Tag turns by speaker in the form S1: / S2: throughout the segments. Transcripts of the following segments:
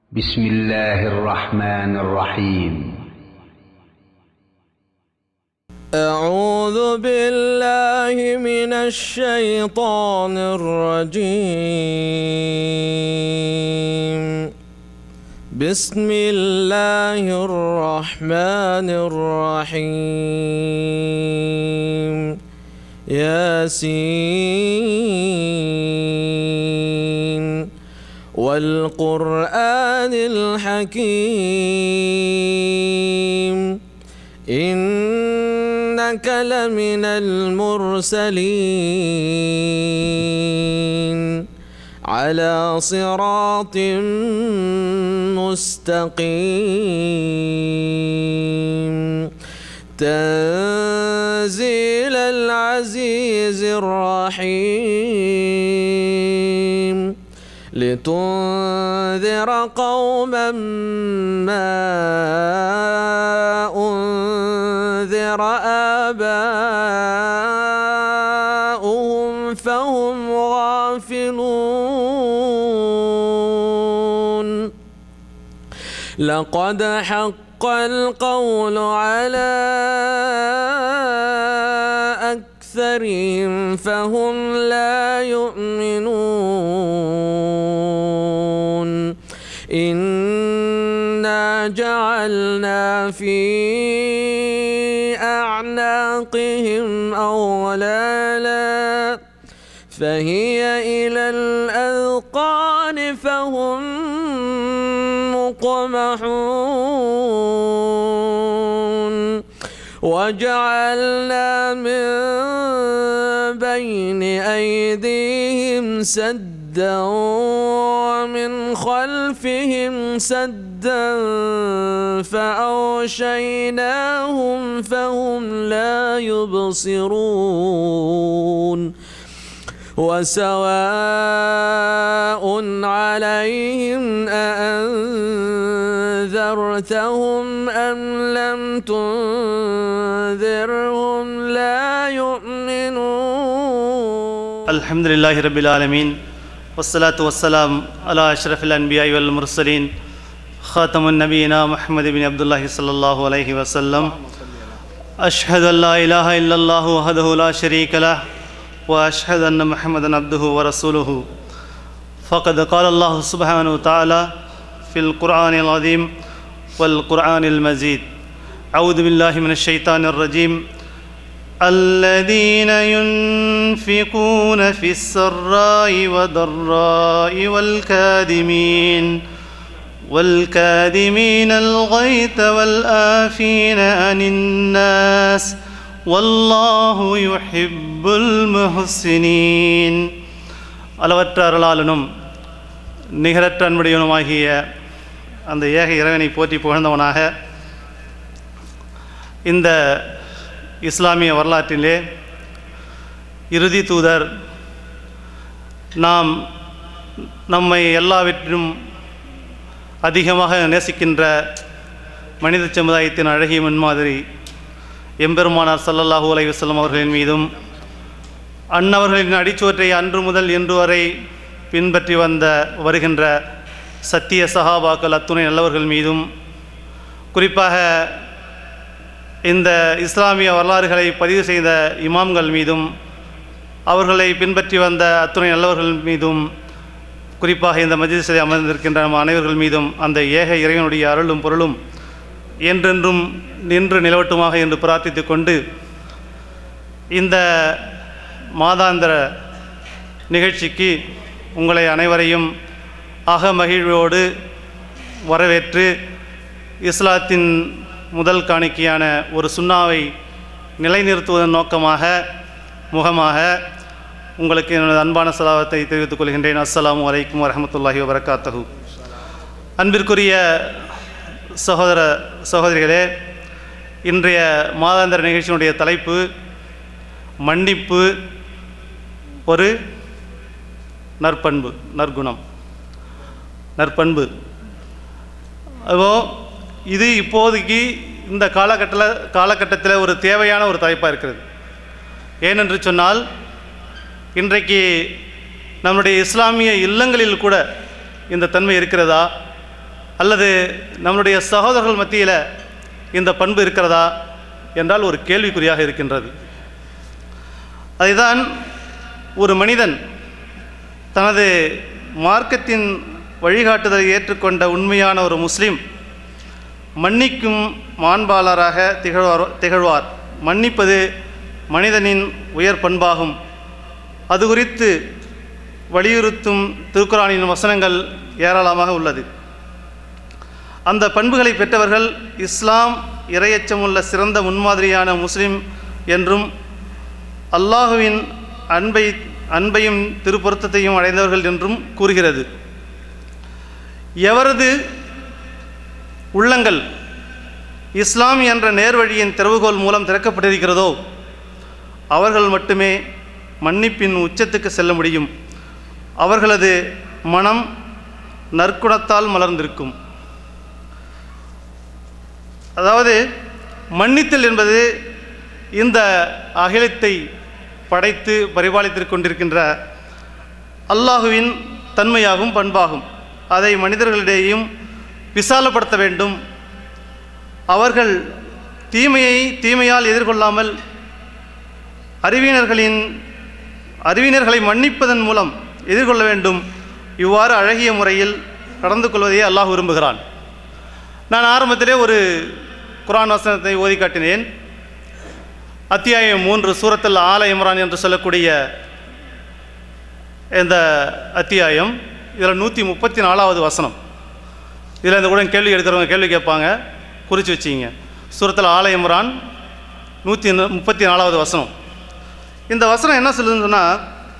S1: بسم الله الرحمن الرحيم
S2: أعوذ بالله من الشيطان الرجيم بسم الله الرحمن الرحيم ياسين والقرآن الحكيم إنك لمن المرسلين على صراط مستقيم تنزيل العزيز الرحيم لتنذر قوما ما أنذر آباؤهم فهم غافلون لقد حق القول على أكثرهم فهم لا يؤمنون إنا جعلنا في أعناقهم أغلالا فهي إلى الأذقان فهم مقمحون وجعلنا من بين أيديهم سدا ومن خلفهم سدا فأغشيناهم فهم لا يبصرون وسواء عليهم أأنذرتهم أم لم تنذرهم لا يؤمنون
S3: الحمد لله رب العالمين والصلاة والسلام على أشرف الأنبياء والمرسلين خاتم النبينا محمد بن عبد الله صلى الله عليه وسلم أشهد أن لا إله إلا الله وحده لا شريك له وأشهد أن محمدا عبده ورسوله فقد قال الله سبحانه وتعالى في القرآن العظيم والقرآن المزيد أعوذ بالله من الشيطان الرجيم الذين ينفقون في السراء والضراء والكاذمين والكاذمين الغيث والآفين عن الناس والله يحب المحسنين அளவற்ற அருளாளனும் நிகரற்ற அன்புடையவனுமாகிய அந்த ஏக இறைவனை போற்றி புகழ்ந்தவனாக இந்த இஸ்லாமிய வரலாற்றிலே இறுதி தூதர் நாம் நம்மை எல்லாவற்றிலும் அதிகமாக நேசிக்கின்ற மனித சமுதாயத்தின் அழகிய முன்மாதிரி எம்பெருமானார் சல்லல்லாஹூ அலைவசல்லம் அவர்களின் மீதும் அன்னவர்களின் அடிச்சுவற்றை அன்று முதல் இன்று வரை பின்பற்றி வந்த வருகின்ற சத்திய சஹாபாக்கள் அத்துணை நல்லவர்கள் மீதும் குறிப்பாக இந்த இஸ்லாமிய வரலாறுகளை பதிவு செய்த இமாம்கள் மீதும் அவர்களை பின்பற்றி வந்த அத்துணை நல்லவர்கள் மீதும் குறிப்பாக இந்த மஜிஸில் அமர்ந்திருக்கின்ற நம் அனைவர்கள் மீதும் அந்த ஏக இறைவனுடைய அருளும் பொருளும் என்றென்றும் நின்று நிலவட்டுமாக என்று பிரார்த்தித்து கொண்டு இந்த மாதாந்திர நிகழ்ச்சிக்கு உங்களை அனைவரையும் அகமகிழ்வோடு வரவேற்று இஸ்லாத்தின் முதல் காணிக்கையான ஒரு சுண்ணாவை நிலைநிறுத்துவதன் நோக்கமாக முகமாக உங்களுக்கு எனது அன்பான சலாவத்தை தெரிவித்துக் கொள்கின்றேன் அஸ்ஸலாமு அலைக்கும் வரமத்துல்லாஹி வபரகாத்தஹு அன்பிற்குரிய சகோதர சகோதரிகளே இன்றைய மாதாந்திர நிகழ்ச்சியினுடைய தலைப்பு மன்னிப்பு ஒரு நற்பண்பு நற்குணம் நற்பண்பு அப்போ இது இப்போதைக்கு இந்த காலகட்டத்தில் காலகட்டத்தில் ஒரு தேவையான ஒரு தலைப்பாக இருக்கிறது ஏனென்று சொன்னால் இன்றைக்கு நம்முடைய இஸ்லாமிய இல்லங்களில் கூட இந்த தன்மை இருக்கிறதா அல்லது நம்மளுடைய சகோதரர்கள் மத்தியில் இந்த பண்பு இருக்கிறதா என்றால் ஒரு கேள்விக்குறியாக இருக்கின்றது அதுதான் ஒரு மனிதன் தனது மார்க்கத்தின் வழிகாட்டுதலை ஏற்றுக்கொண்ட உண்மையான ஒரு முஸ்லீம் மன்னிக்கும் மாண்பாளராக திகழ்வார் திகழ்வார் மன்னிப்பது மனிதனின் உயர் பண்பாகும் அது குறித்து வலியுறுத்தும் திருக்குறானின் வசனங்கள் ஏராளமாக உள்ளது அந்த பண்புகளை பெற்றவர்கள் இஸ்லாம் இரையச்சமுள்ள சிறந்த முன்மாதிரியான முஸ்லிம் என்றும் அல்லாஹுவின் அன்பை அன்பையும் திருப்பொருத்தத்தையும் அடைந்தவர்கள் என்றும் கூறுகிறது எவரது உள்ளங்கள் இஸ்லாம் என்ற நேர்வழியின் திறவுகோல் மூலம் திறக்கப்பட்டிருக்கிறதோ அவர்கள் மட்டுமே மன்னிப்பின் உச்சத்துக்கு செல்ல முடியும் அவர்களது மனம் நற்குணத்தால் மலர்ந்திருக்கும் அதாவது மன்னித்தல் என்பது இந்த அகிலத்தை படைத்து பரிபாலித்துக் கொண்டிருக்கின்ற அல்லாஹுவின் தன்மையாகும் பண்பாகும் அதை மனிதர்களிடையேயும் விசாலப்படுத்த வேண்டும் அவர்கள் தீமையை தீமையால் எதிர்கொள்ளாமல் அறிவியனர்களின் அறிவியனர்களை மன்னிப்பதன் மூலம் எதிர்கொள்ள வேண்டும் இவ்வாறு அழகிய முறையில் நடந்து கொள்வதையே அல்லாஹ் விரும்புகிறான் நான் ஆரம்பத்திலே ஒரு குரான் வசனத்தை ஓதி காட்டினேன் அத்தியாயம் மூன்று சூரத்தில் ஆல இம்ரான் என்று சொல்லக்கூடிய இந்த அத்தியாயம் இதில் நூற்றி முப்பத்தி நாலாவது வசனம் இதில் இந்த கூட கேள்வி எடுக்கிறவங்க கேள்வி கேட்பாங்க குறித்து வச்சிங்க சூரத்தில் ஆல இம்ரான் நூற்றி முப்பத்தி நாலாவது வசனம் இந்த வசனம் என்ன சொல்லுதுன்னு சொன்னால்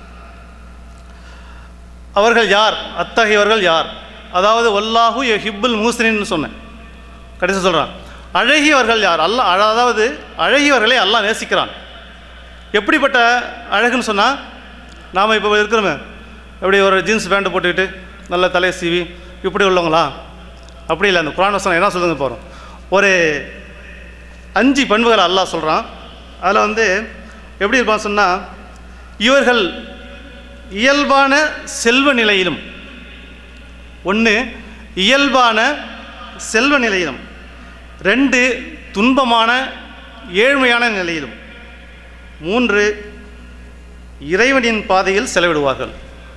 S3: அவர்கள் யார் அத்தகையவர்கள் யார் அதாவது வல்லாஹு ஹிப்புல் மூசனின்னு சொன்னேன் கடைசி சொல்கிறான் அழகியவர்கள் யார் அல்ல அதாவது அழகியவர்களை அல்லாஹ் நேசிக்கிறான் எப்படிப்பட்ட அழகுன்னு சொன்னால் நாம் இப்போ இருக்கிறோமே எப்படி ஒரு ஜீன்ஸ் பேண்ட்டு போட்டுக்கிட்டு நல்ல தலையை சீவி இப்படி உள்ளவங்களா அப்படி இல்லை அந்த குரான் வசனம் என்ன சொல்லுங்க போகிறோம் ஒரு அஞ்சு பண்புகளை அல்லாஹ் சொல்கிறான் அதில் வந்து எப்படி இருப்பான்னு சொன்னால் இவர்கள் இயல்பான செல்வ நிலையிலும் ஒன்று இயல்பான செல்வ நிலையிலும் ரெண்டு துன்பமான ஏழ்மையான நிலையிலும் மூன்று இறைவனின் பாதையில் செலவிடுவார்கள்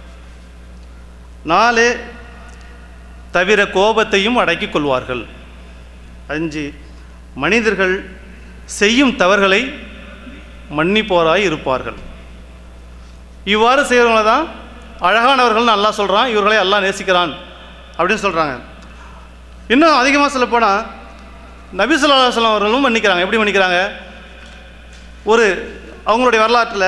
S3: நாலு தவிர கோபத்தையும் அடக்கிக் கொள்வார்கள் அஞ்சு மனிதர்கள் செய்யும் தவறுகளை மன்னிப்போராய் இருப்பார்கள் இவ்வாறு செய்கிறவங்கள தான் அழகானவர்கள்னு அல்லாஹ் சொல்கிறான் இவர்களை அல்லாஹ் நேசிக்கிறான் அப்படின்னு சொல்கிறாங்க இன்னும் அதிகமாக சொல்லப்போனால் நபி ஸல்லல்லாஹு அலைஹி வஸல்லம் அவர்களும் மன்னிக்கிறாங்க எப்படி மன்னிக்கிறாங்க ஒரு அவங்களுடைய வரலாற்றில்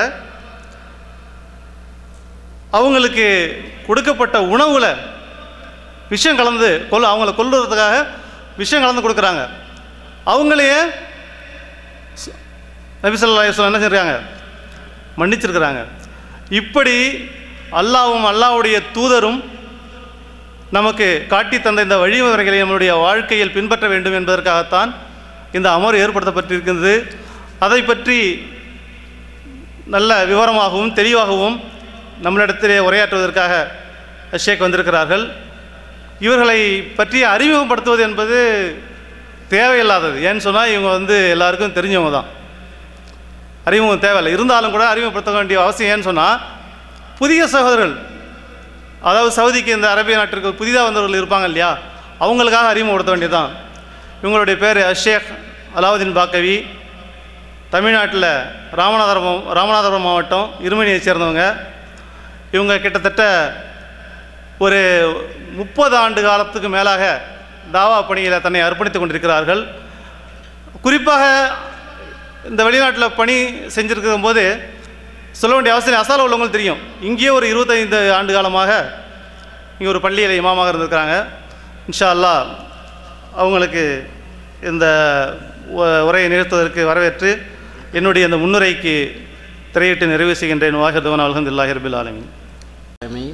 S3: அவங்களுக்கு கொடுக்கப்பட்ட உணவில் விஷம் கலந்து கொல் அவங்கள கொல்லுறதுக்காக விஷம் கலந்து கொடுக்குறாங்க அவங்களையே ச- நபி ஸல்லல்லாஹு அலைஹி வஸல்லம் என்ன செஞ்சுருக்காங்க மன்னிச்சிருக்கிறாங்க இப்படி அல்லாவும் அல்லாஹ்வுடைய தூதரும் நமக்கு காட்டி தந்த இந்த வழிமுறைகளை நம்முடைய வாழ்க்கையில் பின்பற்ற வேண்டும் என்பதற்காகத்தான் இந்த அமர்வு ஏற்படுத்தப்பட்டிருக்கிறது அதை பற்றி நல்ல விவரமாகவும் தெளிவாகவும் நம்மளிடத்திலே உரையாற்றுவதற்காக ஷேக் வந்திருக்கிறார்கள் இவர்களை பற்றி அறிமுகப்படுத்துவது என்பது தேவையில்லாதது ஏன்னு சொன்னால் இவங்க வந்து எல்லாருக்கும் தெரிஞ்சவங்க தான் அறிமுகம் தேவையில்லை இருந்தாலும் கூட அறிமுகப்படுத்த வேண்டிய அவசியம் ஏன்னு சொன்னால் புதிய சகோதரர்கள் அதாவது சவுதிக்கு இந்த அரேபிய நாட்டிற்கு புதிதாக வந்தவர்கள் இருப்பாங்க இல்லையா அவங்களுக்காக அறிமுகப்படுத்த வேண்டியதுதான் இவங்களுடைய பேர் அஷேக் அலாவுதீன் பாக்கவி தமிழ்நாட்டில் ராமநாதபுரம் ராமநாதபுரம் மாவட்டம் இருமணியைச் சேர்ந்தவங்க இவங்க கிட்டத்தட்ட ஒரு முப்பது ஆண்டு காலத்துக்கு மேலாக தாவா பணியில் தன்னை அர்ப்பணித்துக் கொண்டிருக்கிறார்கள் குறிப்பாக இந்த வெளிநாட்டில் பணி செஞ்சுருக்கும் போது சொல்ல வேண்டிய அவசியம் அசால உள்ளவங்களுக்கு தெரியும் இங்கேயே ஒரு இருபத்தைந்து ஆண்டு காலமாக இங்கே ஒரு பள்ளியில் இமாமாக இருந்திருக்கிறாங்க இன்ஷா அல்லாஹ் அவங்களுக்கு இந்த உ- உரையை நிறுத்துவதற்கு வரவேற்று என்னுடைய இந்த முன்னுரைக்கு திரையிட்டு நிறைவு செய்கின்றேன் வாஹிர்தவன் அலமதுல்லாஹி ரபில் ஆலமின்
S4: آمين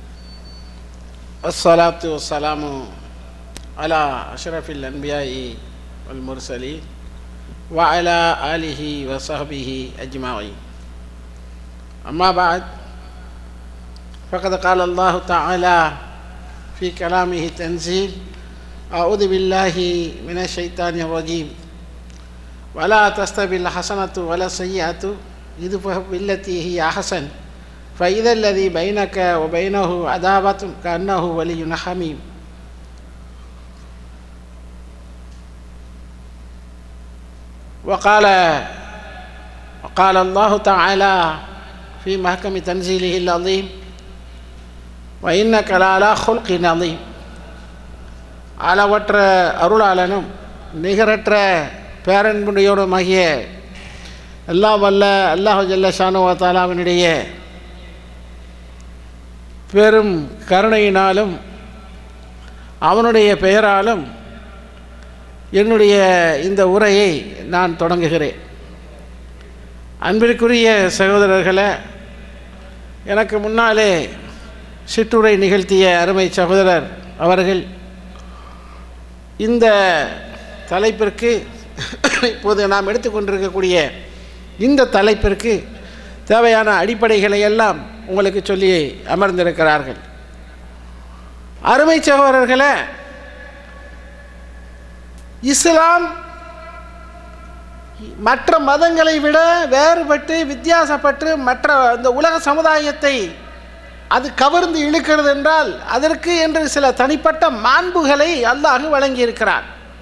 S4: الصلاة والسلام على أشرف الأنبياء والمرسلين وعلى آله وصحبه أجمعين أما بعد فقد قال الله تعالى في كلامه تنزيل أعوذ بالله من الشيطان الرجيم ولا تستوي الحسنة ولا السيئة ادفع بالتي هي أحسن فإذا الذي بينك وبينه عداوة كأنه ولي حميم وقال وقال الله تعالى في محكم تنزيله العظيم وإنك لعلى خلق عظيم அளவற்ற அருளாளனும் நிகரற்ற பேரன்புடையோடுமாகிய எல்லாம் வல்ல அல்லாஹ் ஜல்ல ஷானுவா தாலாவினுடைய பெரும் கருணையினாலும் அவனுடைய பெயராலும் என்னுடைய இந்த உரையை நான் தொடங்குகிறேன் அன்பிற்குரிய சகோதரர்களே எனக்கு முன்னாலே சிற்றுரை நிகழ்த்திய அருமை சகோதரர் அவர்கள் இந்த தலைப்பிற்கு இப்போது நாம் எடுத்துக்கொண்டிருக்கக்கூடிய இந்த தலைப்பிற்கு தேவையான அடிப்படைகளை எல்லாம் உங்களுக்கு சொல்லி அமர்ந்திருக்கிறார்கள் அருமை சகோதரர்களே இஸ்லாம் மற்ற மதங்களை விட வேறுபட்டு வித்தியாசப்பட்டு மற்ற இந்த உலக சமுதாயத்தை அது கவர்ந்து இழுக்கிறது என்றால் அதற்கு என்று சில தனிப்பட்ட மாண்புகளை அல்லாஹ் வழங்கியிருக்கிறார்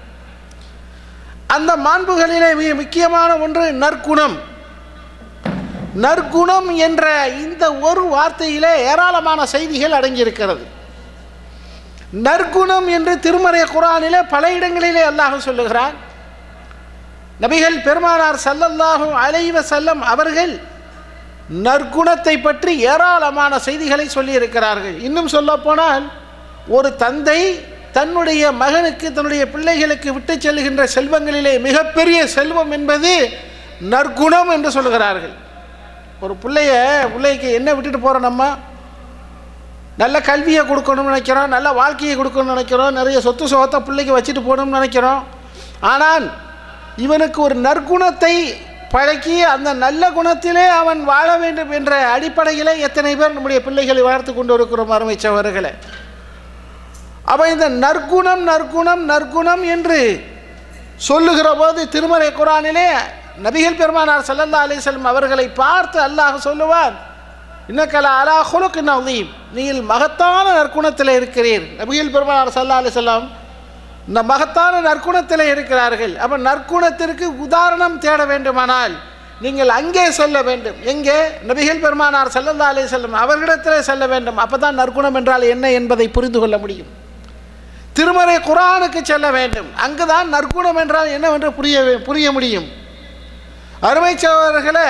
S4: அந்த மாண்புகளிலே மிக முக்கியமான ஒன்று நற்குணம் நற்குணம் என்ற இந்த ஒரு வார்த்தையிலே ஏராளமான செய்திகள் அடங்கியிருக்கிறது நற்குணம் என்று திருமறை குரானிலே பல இடங்களிலே அல்லாஹ் சொல்லுகிறார் நபிகள் பெருமானார் சல்லல்லாஹு அலைவ செல்லம் அவர்கள் நற்குணத்தை பற்றி ஏராளமான செய்திகளை சொல்லியிருக்கிறார்கள் இன்னும் சொல்லப்போனால் ஒரு தந்தை தன்னுடைய மகனுக்கு தன்னுடைய பிள்ளைகளுக்கு விட்டு செல்கின்ற செல்வங்களிலே மிகப்பெரிய செல்வம் என்பது நற்குணம் என்று சொல்கிறார்கள் ஒரு பிள்ளைய பிள்ளைக்கு என்ன விட்டுட்டு போகிறோம் நம்ம நல்ல கல்வியை கொடுக்கணும்னு நினைக்கிறோம் நல்ல வாழ்க்கையை கொடுக்கணும்னு நினைக்கிறோம் நிறைய சொத்து சுகத்தை பிள்ளைக்கு வச்சுட்டு போகணும்னு நினைக்கிறோம் ஆனால் இவனுக்கு ஒரு நற்குணத்தை பழக்கி அந்த நல்ல குணத்திலே அவன் வாழ வேண்டும் என்ற அடிப்படையில் எத்தனை பேர் நம்முடைய பிள்ளைகளை வளர்த்து கொண்டு இருக்கிறோம் அருமைச்சவர்களை அப்போ இந்த நற்குணம் நற்குணம் நற்குணம் என்று சொல்லுகிற போது திருமறை குரானிலே நபிகள் பெருமானார் சல்லல்லா அலிசல்லம் அவர்களை பார்த்து அல்லாஹ் சொல்லுவார் இன்னக்கல அலா ஹுலுக்கு நவீம் நீங்கள் மகத்தான நற்குணத்தில் இருக்கிறீர் நபிகள் பெருமானார் சல்லா அலிசல்லாம் இந்த மகத்தான நற்குணத்தில் இருக்கிறார்கள் அப்போ நற்குணத்திற்கு உதாரணம் தேட வேண்டுமானால் நீங்கள் அங்கே செல்ல வேண்டும் எங்கே நபிகள் பெருமானார் செல்லல்லா அலே செல்லும் அவர்களிடத்தில் செல்ல வேண்டும் அப்போ தான் நற்குணம் என்றால் என்ன என்பதை புரிந்து கொள்ள முடியும் திருமறை குரானுக்கு செல்ல வேண்டும் அங்குதான் நற்குணம் என்றால் என்னவென்று புரிய புரிய முடியும் அருமை சகோதரர்களே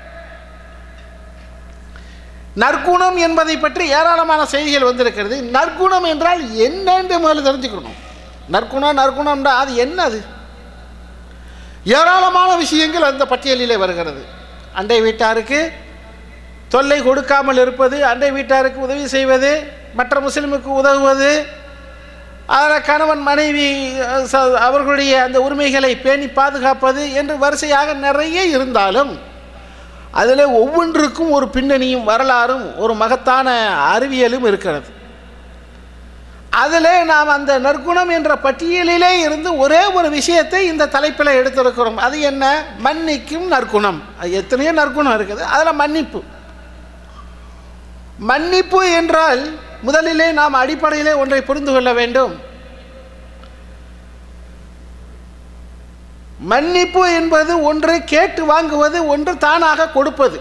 S4: நற்குணம் என்பதை பற்றி ஏராளமான செய்திகள் வந்திருக்கிறது நற்குணம் என்றால் என்னன்னு முதல்ல தெரிஞ்சுக்கணும் நற்குணம் நற்குணம்டா அது என்ன அது ஏராளமான விஷயங்கள் அந்த பட்டியலிலே வருகிறது அண்டை வீட்டாருக்கு தொல்லை கொடுக்காமல் இருப்பது அண்டை வீட்டாருக்கு உதவி செய்வது மற்ற முஸ்லிமுக்கு உதவுவது அதில் கணவன் மனைவி ச- அவர்களுடைய அந்த உரிமைகளை பேணி பாதுகாப்பது என்று வரிசையாக நிறைய இருந்தாலும் அதில் ஒவ்வொன்றுக்கும் ஒரு பின்னணியும் வரலாறும் ஒரு மகத்தான அறிவியலும் இருக்கிறது அதில் நாம் அந்த நற்குணம் என்ற பட்டியலிலே இருந்து ஒரே ஒரு விஷயத்தை இந்த தலைப்பில் எடுத்திருக்கிறோம் அது என்ன மன்னிக்கும் நற்குணம் அது எத்தனையோ நற்குணம் இருக்குது அதில் மன்னிப்பு மன்னிப்பு என்றால் முதலிலே நாம் அடிப்படையிலே ஒன்றை புரிந்து கொள்ள வேண்டும் மன்னிப்பு என்பது ஒன்று கேட்டு வாங்குவது ஒன்று தானாக கொடுப்பது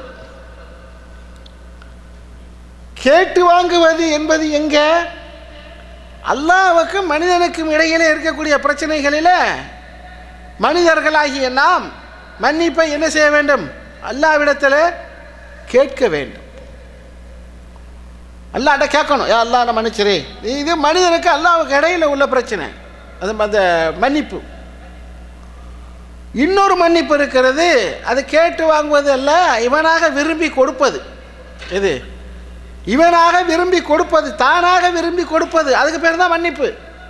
S4: கேட்டு வாங்குவது என்பது எங்கே அல்லாவுக்கும் மனிதனுக்கும் இடையிலே இருக்கக்கூடிய பிரச்சனைகளில் மனிதர்களாகிய நாம் மன்னிப்பை என்ன செய்ய வேண்டும் அல்லாவிடத்தில் கேட்க வேண்டும் அல்லாட்ட கேட்கணும் ஏ அல்லா நான் மன்னிச்சிரே இது மனிதனுக்கு அல்லாவுக்கு இடையில உள்ள பிரச்சனை அது அந்த மன்னிப்பு இன்னொரு மன்னிப்பு இருக்கிறது அது கேட்டு வாங்குவது அல்ல இவனாக விரும்பி கொடுப்பது எது இவனாக விரும்பி கொடுப்பது தானாக விரும்பி கொடுப்பது அதுக்கு பேர் தான் மன்னிப்பு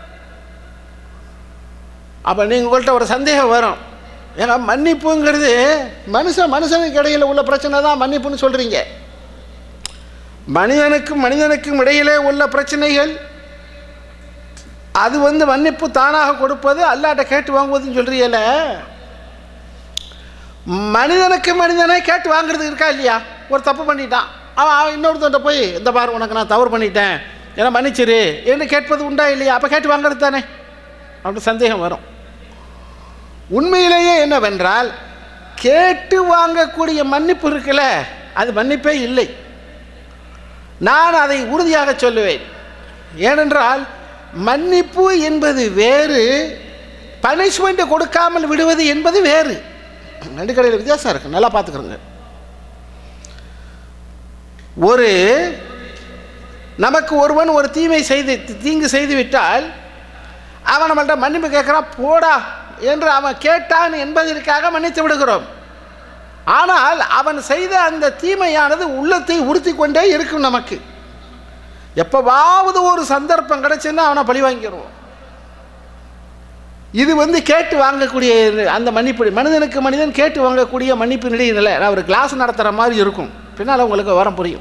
S4: அப்போ நீங்கள் உங்கள்கிட்ட ஒரு சந்தேகம் வரும் ஏன்னா மன்னிப்புங்கிறது மனுஷன் மனுஷனுக்கு இடையில் உள்ள பிரச்சனை தான் மன்னிப்புன்னு சொல்கிறீங்க மனிதனுக்கும் மனிதனுக்கும் இடையிலே உள்ள பிரச்சனைகள் அது வந்து மன்னிப்பு தானாக கொடுப்பது அல்லாட்ட கேட்டு வாங்குவதுன்னு சொல்றீல மனிதனுக்கு மனிதனே கேட்டு வாங்குறது இருக்கா இல்லையா ஒரு தப்பு பண்ணிட்டான் அவன் அவன் இன்னொருத்தன்ட்ட போய் இந்த பாரு உனக்கு நான் தவறு பண்ணிட்டேன் ஏன்னா மன்னிச்சிரு என்று கேட்பது உண்டா இல்லையா அப்போ கேட்டு வாங்குறது தானே அப்படி சந்தேகம் வரும் உண்மையிலேயே என்னவென்றால் கேட்டு வாங்கக்கூடிய மன்னிப்பு இருக்குல்ல அது மன்னிப்பே இல்லை நான் அதை உறுதியாக சொல்லுவேன் ஏனென்றால் மன்னிப்பு என்பது வேறு பனிஷ்மெண்ட் கொடுக்காமல் விடுவது என்பது வேறு ரெண்டு கடையில் வித்தியாசம் இருக்கு நல்லா பார்த்துக்கிறோங்க ஒரு நமக்கு ஒருவன் ஒரு தீமை செய்து தீங்கு செய்து விட்டால் அவன் நம்மள்ட்ட மன்னிப்பு கேட்குறான் போடா என்று அவன் கேட்டான் என்பதற்காக மன்னித்து விடுகிறோம் ஆனால் அவன் செய்த அந்த தீமையானது உள்ளத்தை உறுத்தி கொண்டே இருக்கும் நமக்கு எப்பவாவது ஒரு சந்தர்ப்பம் கிடைச்சுன்னா அவனை பழி வாங்கிடுவோம் இது வந்து கேட்டு வாங்கக்கூடிய அந்த மன்னிப்பு மனிதனுக்கு மனிதன் கேட்டு வாங்கக்கூடிய மன்னிப்பு நிலையில் நான் ஒரு கிளாஸ் நடத்துகிற மாதிரி இருக்கும் பின்னால் உங்களுக்கு வரம் புரியும்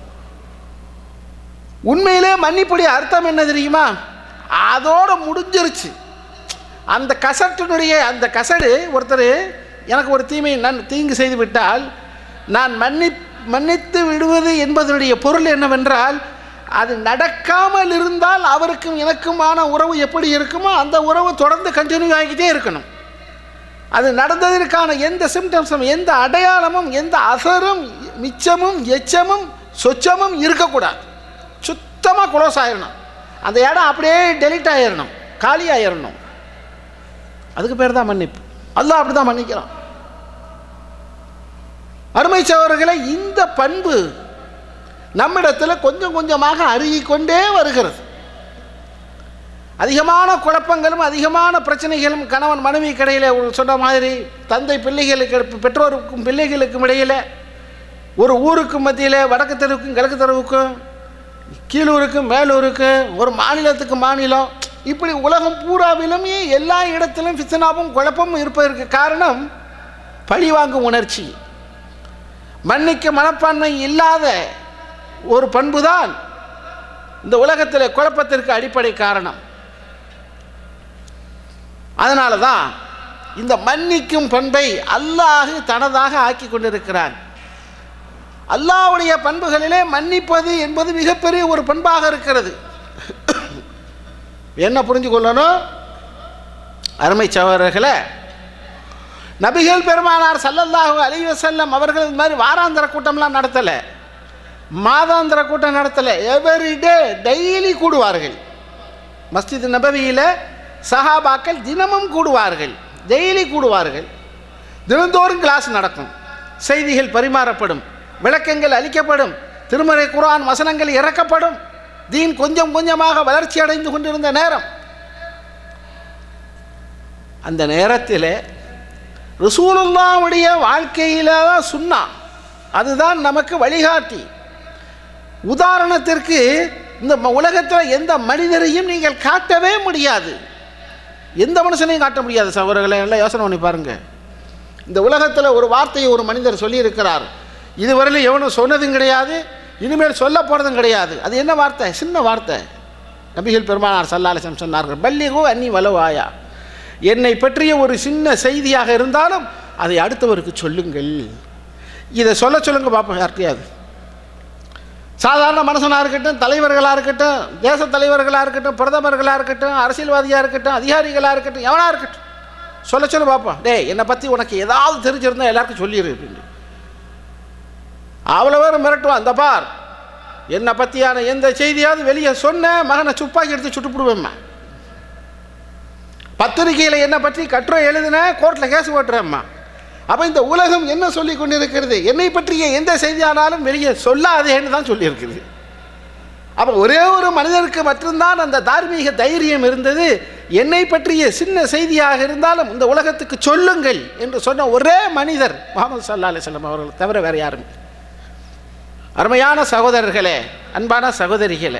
S4: உண்மையிலே மன்னிப்புடைய அர்த்தம் என்ன தெரியுமா அதோட முடிஞ்சிருச்சு அந்த கசட்டினுடைய அந்த கசடு ஒருத்தர் எனக்கு ஒரு தீமை நான் தீங்கு செய்து விட்டால் நான் மன்னி மன்னித்து விடுவது என்பதனுடைய பொருள் என்னவென்றால் அது நடக்காமல் இருந்தால் அவருக்கும் எனக்குமான உறவு எப்படி இருக்குமோ அந்த உறவு தொடர்ந்து கண்டினியூ ஆகிக்கிட்டே இருக்கணும் அது நடந்ததற்கான எந்த சிம்டம்ஸும் எந்த அடையாளமும் எந்த அசரும் மிச்சமும் எச்சமும் சொச்சமும் இருக்கக்கூடாது சுத்தமாக க்ளோஸ் ஆயிடணும் அந்த இடம் அப்படியே டெலிட் ஆயிடணும் காலி ஆயிடணும் அதுக்கு பேர் தான் மன்னிப்பு அல்லாஹ் அப்படி தான் மன்னிக்கிறான் அருமை சகோதரர்களை இந்த பண்பு நம்மிடத்தில் கொஞ்சம் கொஞ்சமாக அருகிக்கொண்டே வருகிறது அதிகமான குழப்பங்களும் அதிகமான பிரச்சனைகளும் கணவன் மனைவி கடையில் சொன்ன மாதிரி தந்தை பிள்ளைகளுக்கு பெற்றோருக்கும் பிள்ளைகளுக்கும் இடையில் ஒரு ஊருக்கும் மத்தியில் வடக்கு தெருவுக்கும் கிழக்கு தெருவுக்கும் கீழூருக்கும் மேலூருக்கும் ஒரு மாநிலத்துக்கு மாநிலம் இப்படி உலகம் பூராவிலுமே எல்லா இடத்திலும் ஃபித்தனாவும் குழப்பமும் இருப்பதற்கு காரணம் பழிவாங்கும் உணர்ச்சி மன்னிக்க மனப்பான்மை இல்லாத ஒரு பண்புதான் இந்த உலகத்தில் குழப்பத்திற்கு அடிப்படை காரணம் அதனால தான் இந்த மன்னிக்கும் பண்பை அல்லாஹ் தனதாக ஆக்கி கொண்டிருக்கிறான் அல்லாஹ்வுடைய பண்புகளிலே மன்னிப்பது என்பது மிகப்பெரிய ஒரு பண்பாக இருக்கிறது என்ன புரிஞ்சு கொள்ளணும் அருமை சகோதரர்களே நபிகள் பெருமானார் சல்லல்லாஹு அலைஹி வஸல்லம் அவர்கள் இந்த மாதிரி வாராந்திர கூட்டம்லாம் நடத்தலை மாதாந்திர கூட்டம் நடத்தலை எவரிடே டெய்லி கூடுவார்கள் மஸ்ஜித் நபவியில் சஹாபாக்கள் தினமும் கூடுவார்கள் டெய்லி கூடுவார்கள் தினந்தோறும் கிளாஸ் நடக்கும் செய்திகள் பரிமாறப்படும் விளக்கங்கள் அளிக்கப்படும் திருமறை குர்ஆன் வசனங்கள் இறக்கப்படும் தீன் கொஞ்சம் கொஞ்சமாக வளர்ச்சி அடைந்து கொண்டிருந்த நேரம் அந்த நேரத்தில் ரசூலுல்லாவுடைய வாழ்க்கையில் தான் சுன்னா அதுதான் நமக்கு வழிகாட்டி உதாரணத்திற்கு இந்த உலகத்தில் எந்த மனிதரையும் நீங்கள் காட்டவே முடியாது எந்த மனுஷனையும் காட்ட முடியாது சகோதரர்களை எல்லாம் யோசனை பண்ணி பாருங்க இந்த உலகத்தில் ஒரு வார்த்தையை ஒரு மனிதர் சொல்லியிருக்கிறார் இதுவரையிலும் எவனும் சொன்னதும் கிடையாது இனிமேல் சொல்ல போகிறதும் கிடையாது அது என்ன வார்த்தை சின்ன வார்த்தை நபிகள் பெருமானார் சல்லாலிசம் சொன்னார்கள் பல்லிகோ அன்னி வலவாயா என்னை பற்றிய ஒரு சின்ன செய்தியாக இருந்தாலும் அதை அடுத்தவருக்கு சொல்லுங்கள் இதை சொல்ல சொல்லுங்க பார்ப்போம் யார்கிட்டயாவது சாதாரண மனுஷனாக இருக்கட்டும் தலைவர்களாக இருக்கட்டும் தேச தலைவர்களாக இருக்கட்டும் பிரதமர்களாக இருக்கட்டும் அரசியல்வாதியாக இருக்கட்டும் அதிகாரிகளாக இருக்கட்டும் எவனாக இருக்கட்டும் சொல்ல சொல்ல பார்ப்போம் டேய் என்னை பற்றி உனக்கு ஏதாவது தெரிஞ்சிருந்தா எல்லாருக்கும் சொல்லிடு அப்படின்னு அவ்வளோ பேர் மிரட்டுவான் அந்த பார் என்னை பற்றியான எந்த செய்தியாவது வெளியே சொன்ன மகனை துப்பாக்கி எடுத்து சுட்டுப்பிடுவேம்மா பத்திரிகையில் என்னை பற்றி கட்டுரை எழுதின கோர்ட்டில் கேஸ் போட்டுறேம்மா அப்போ இந்த உலகம் என்ன சொல்லி கொண்டிருக்கிறது என்னை பற்றிய எந்த செய்தியானாலும் வெளியே சொல்லாதேன்னு தான் சொல்லியிருக்குது அப்போ ஒரே ஒரு மனிதருக்கு மட்டும்தான் அந்த தார்மீக தைரியம் இருந்தது என்னை பற்றிய சின்ன செய்தியாக இருந்தாலும் இந்த உலகத்துக்கு சொல்லுங்கள் என்று சொன்ன ஒரே மனிதர் முகமது சல்லா அலிஸ்லாம் அவர்கள் தவிர வேறு யாரும் அருமையான சகோதரர்களே அன்பான சகோதரிகளே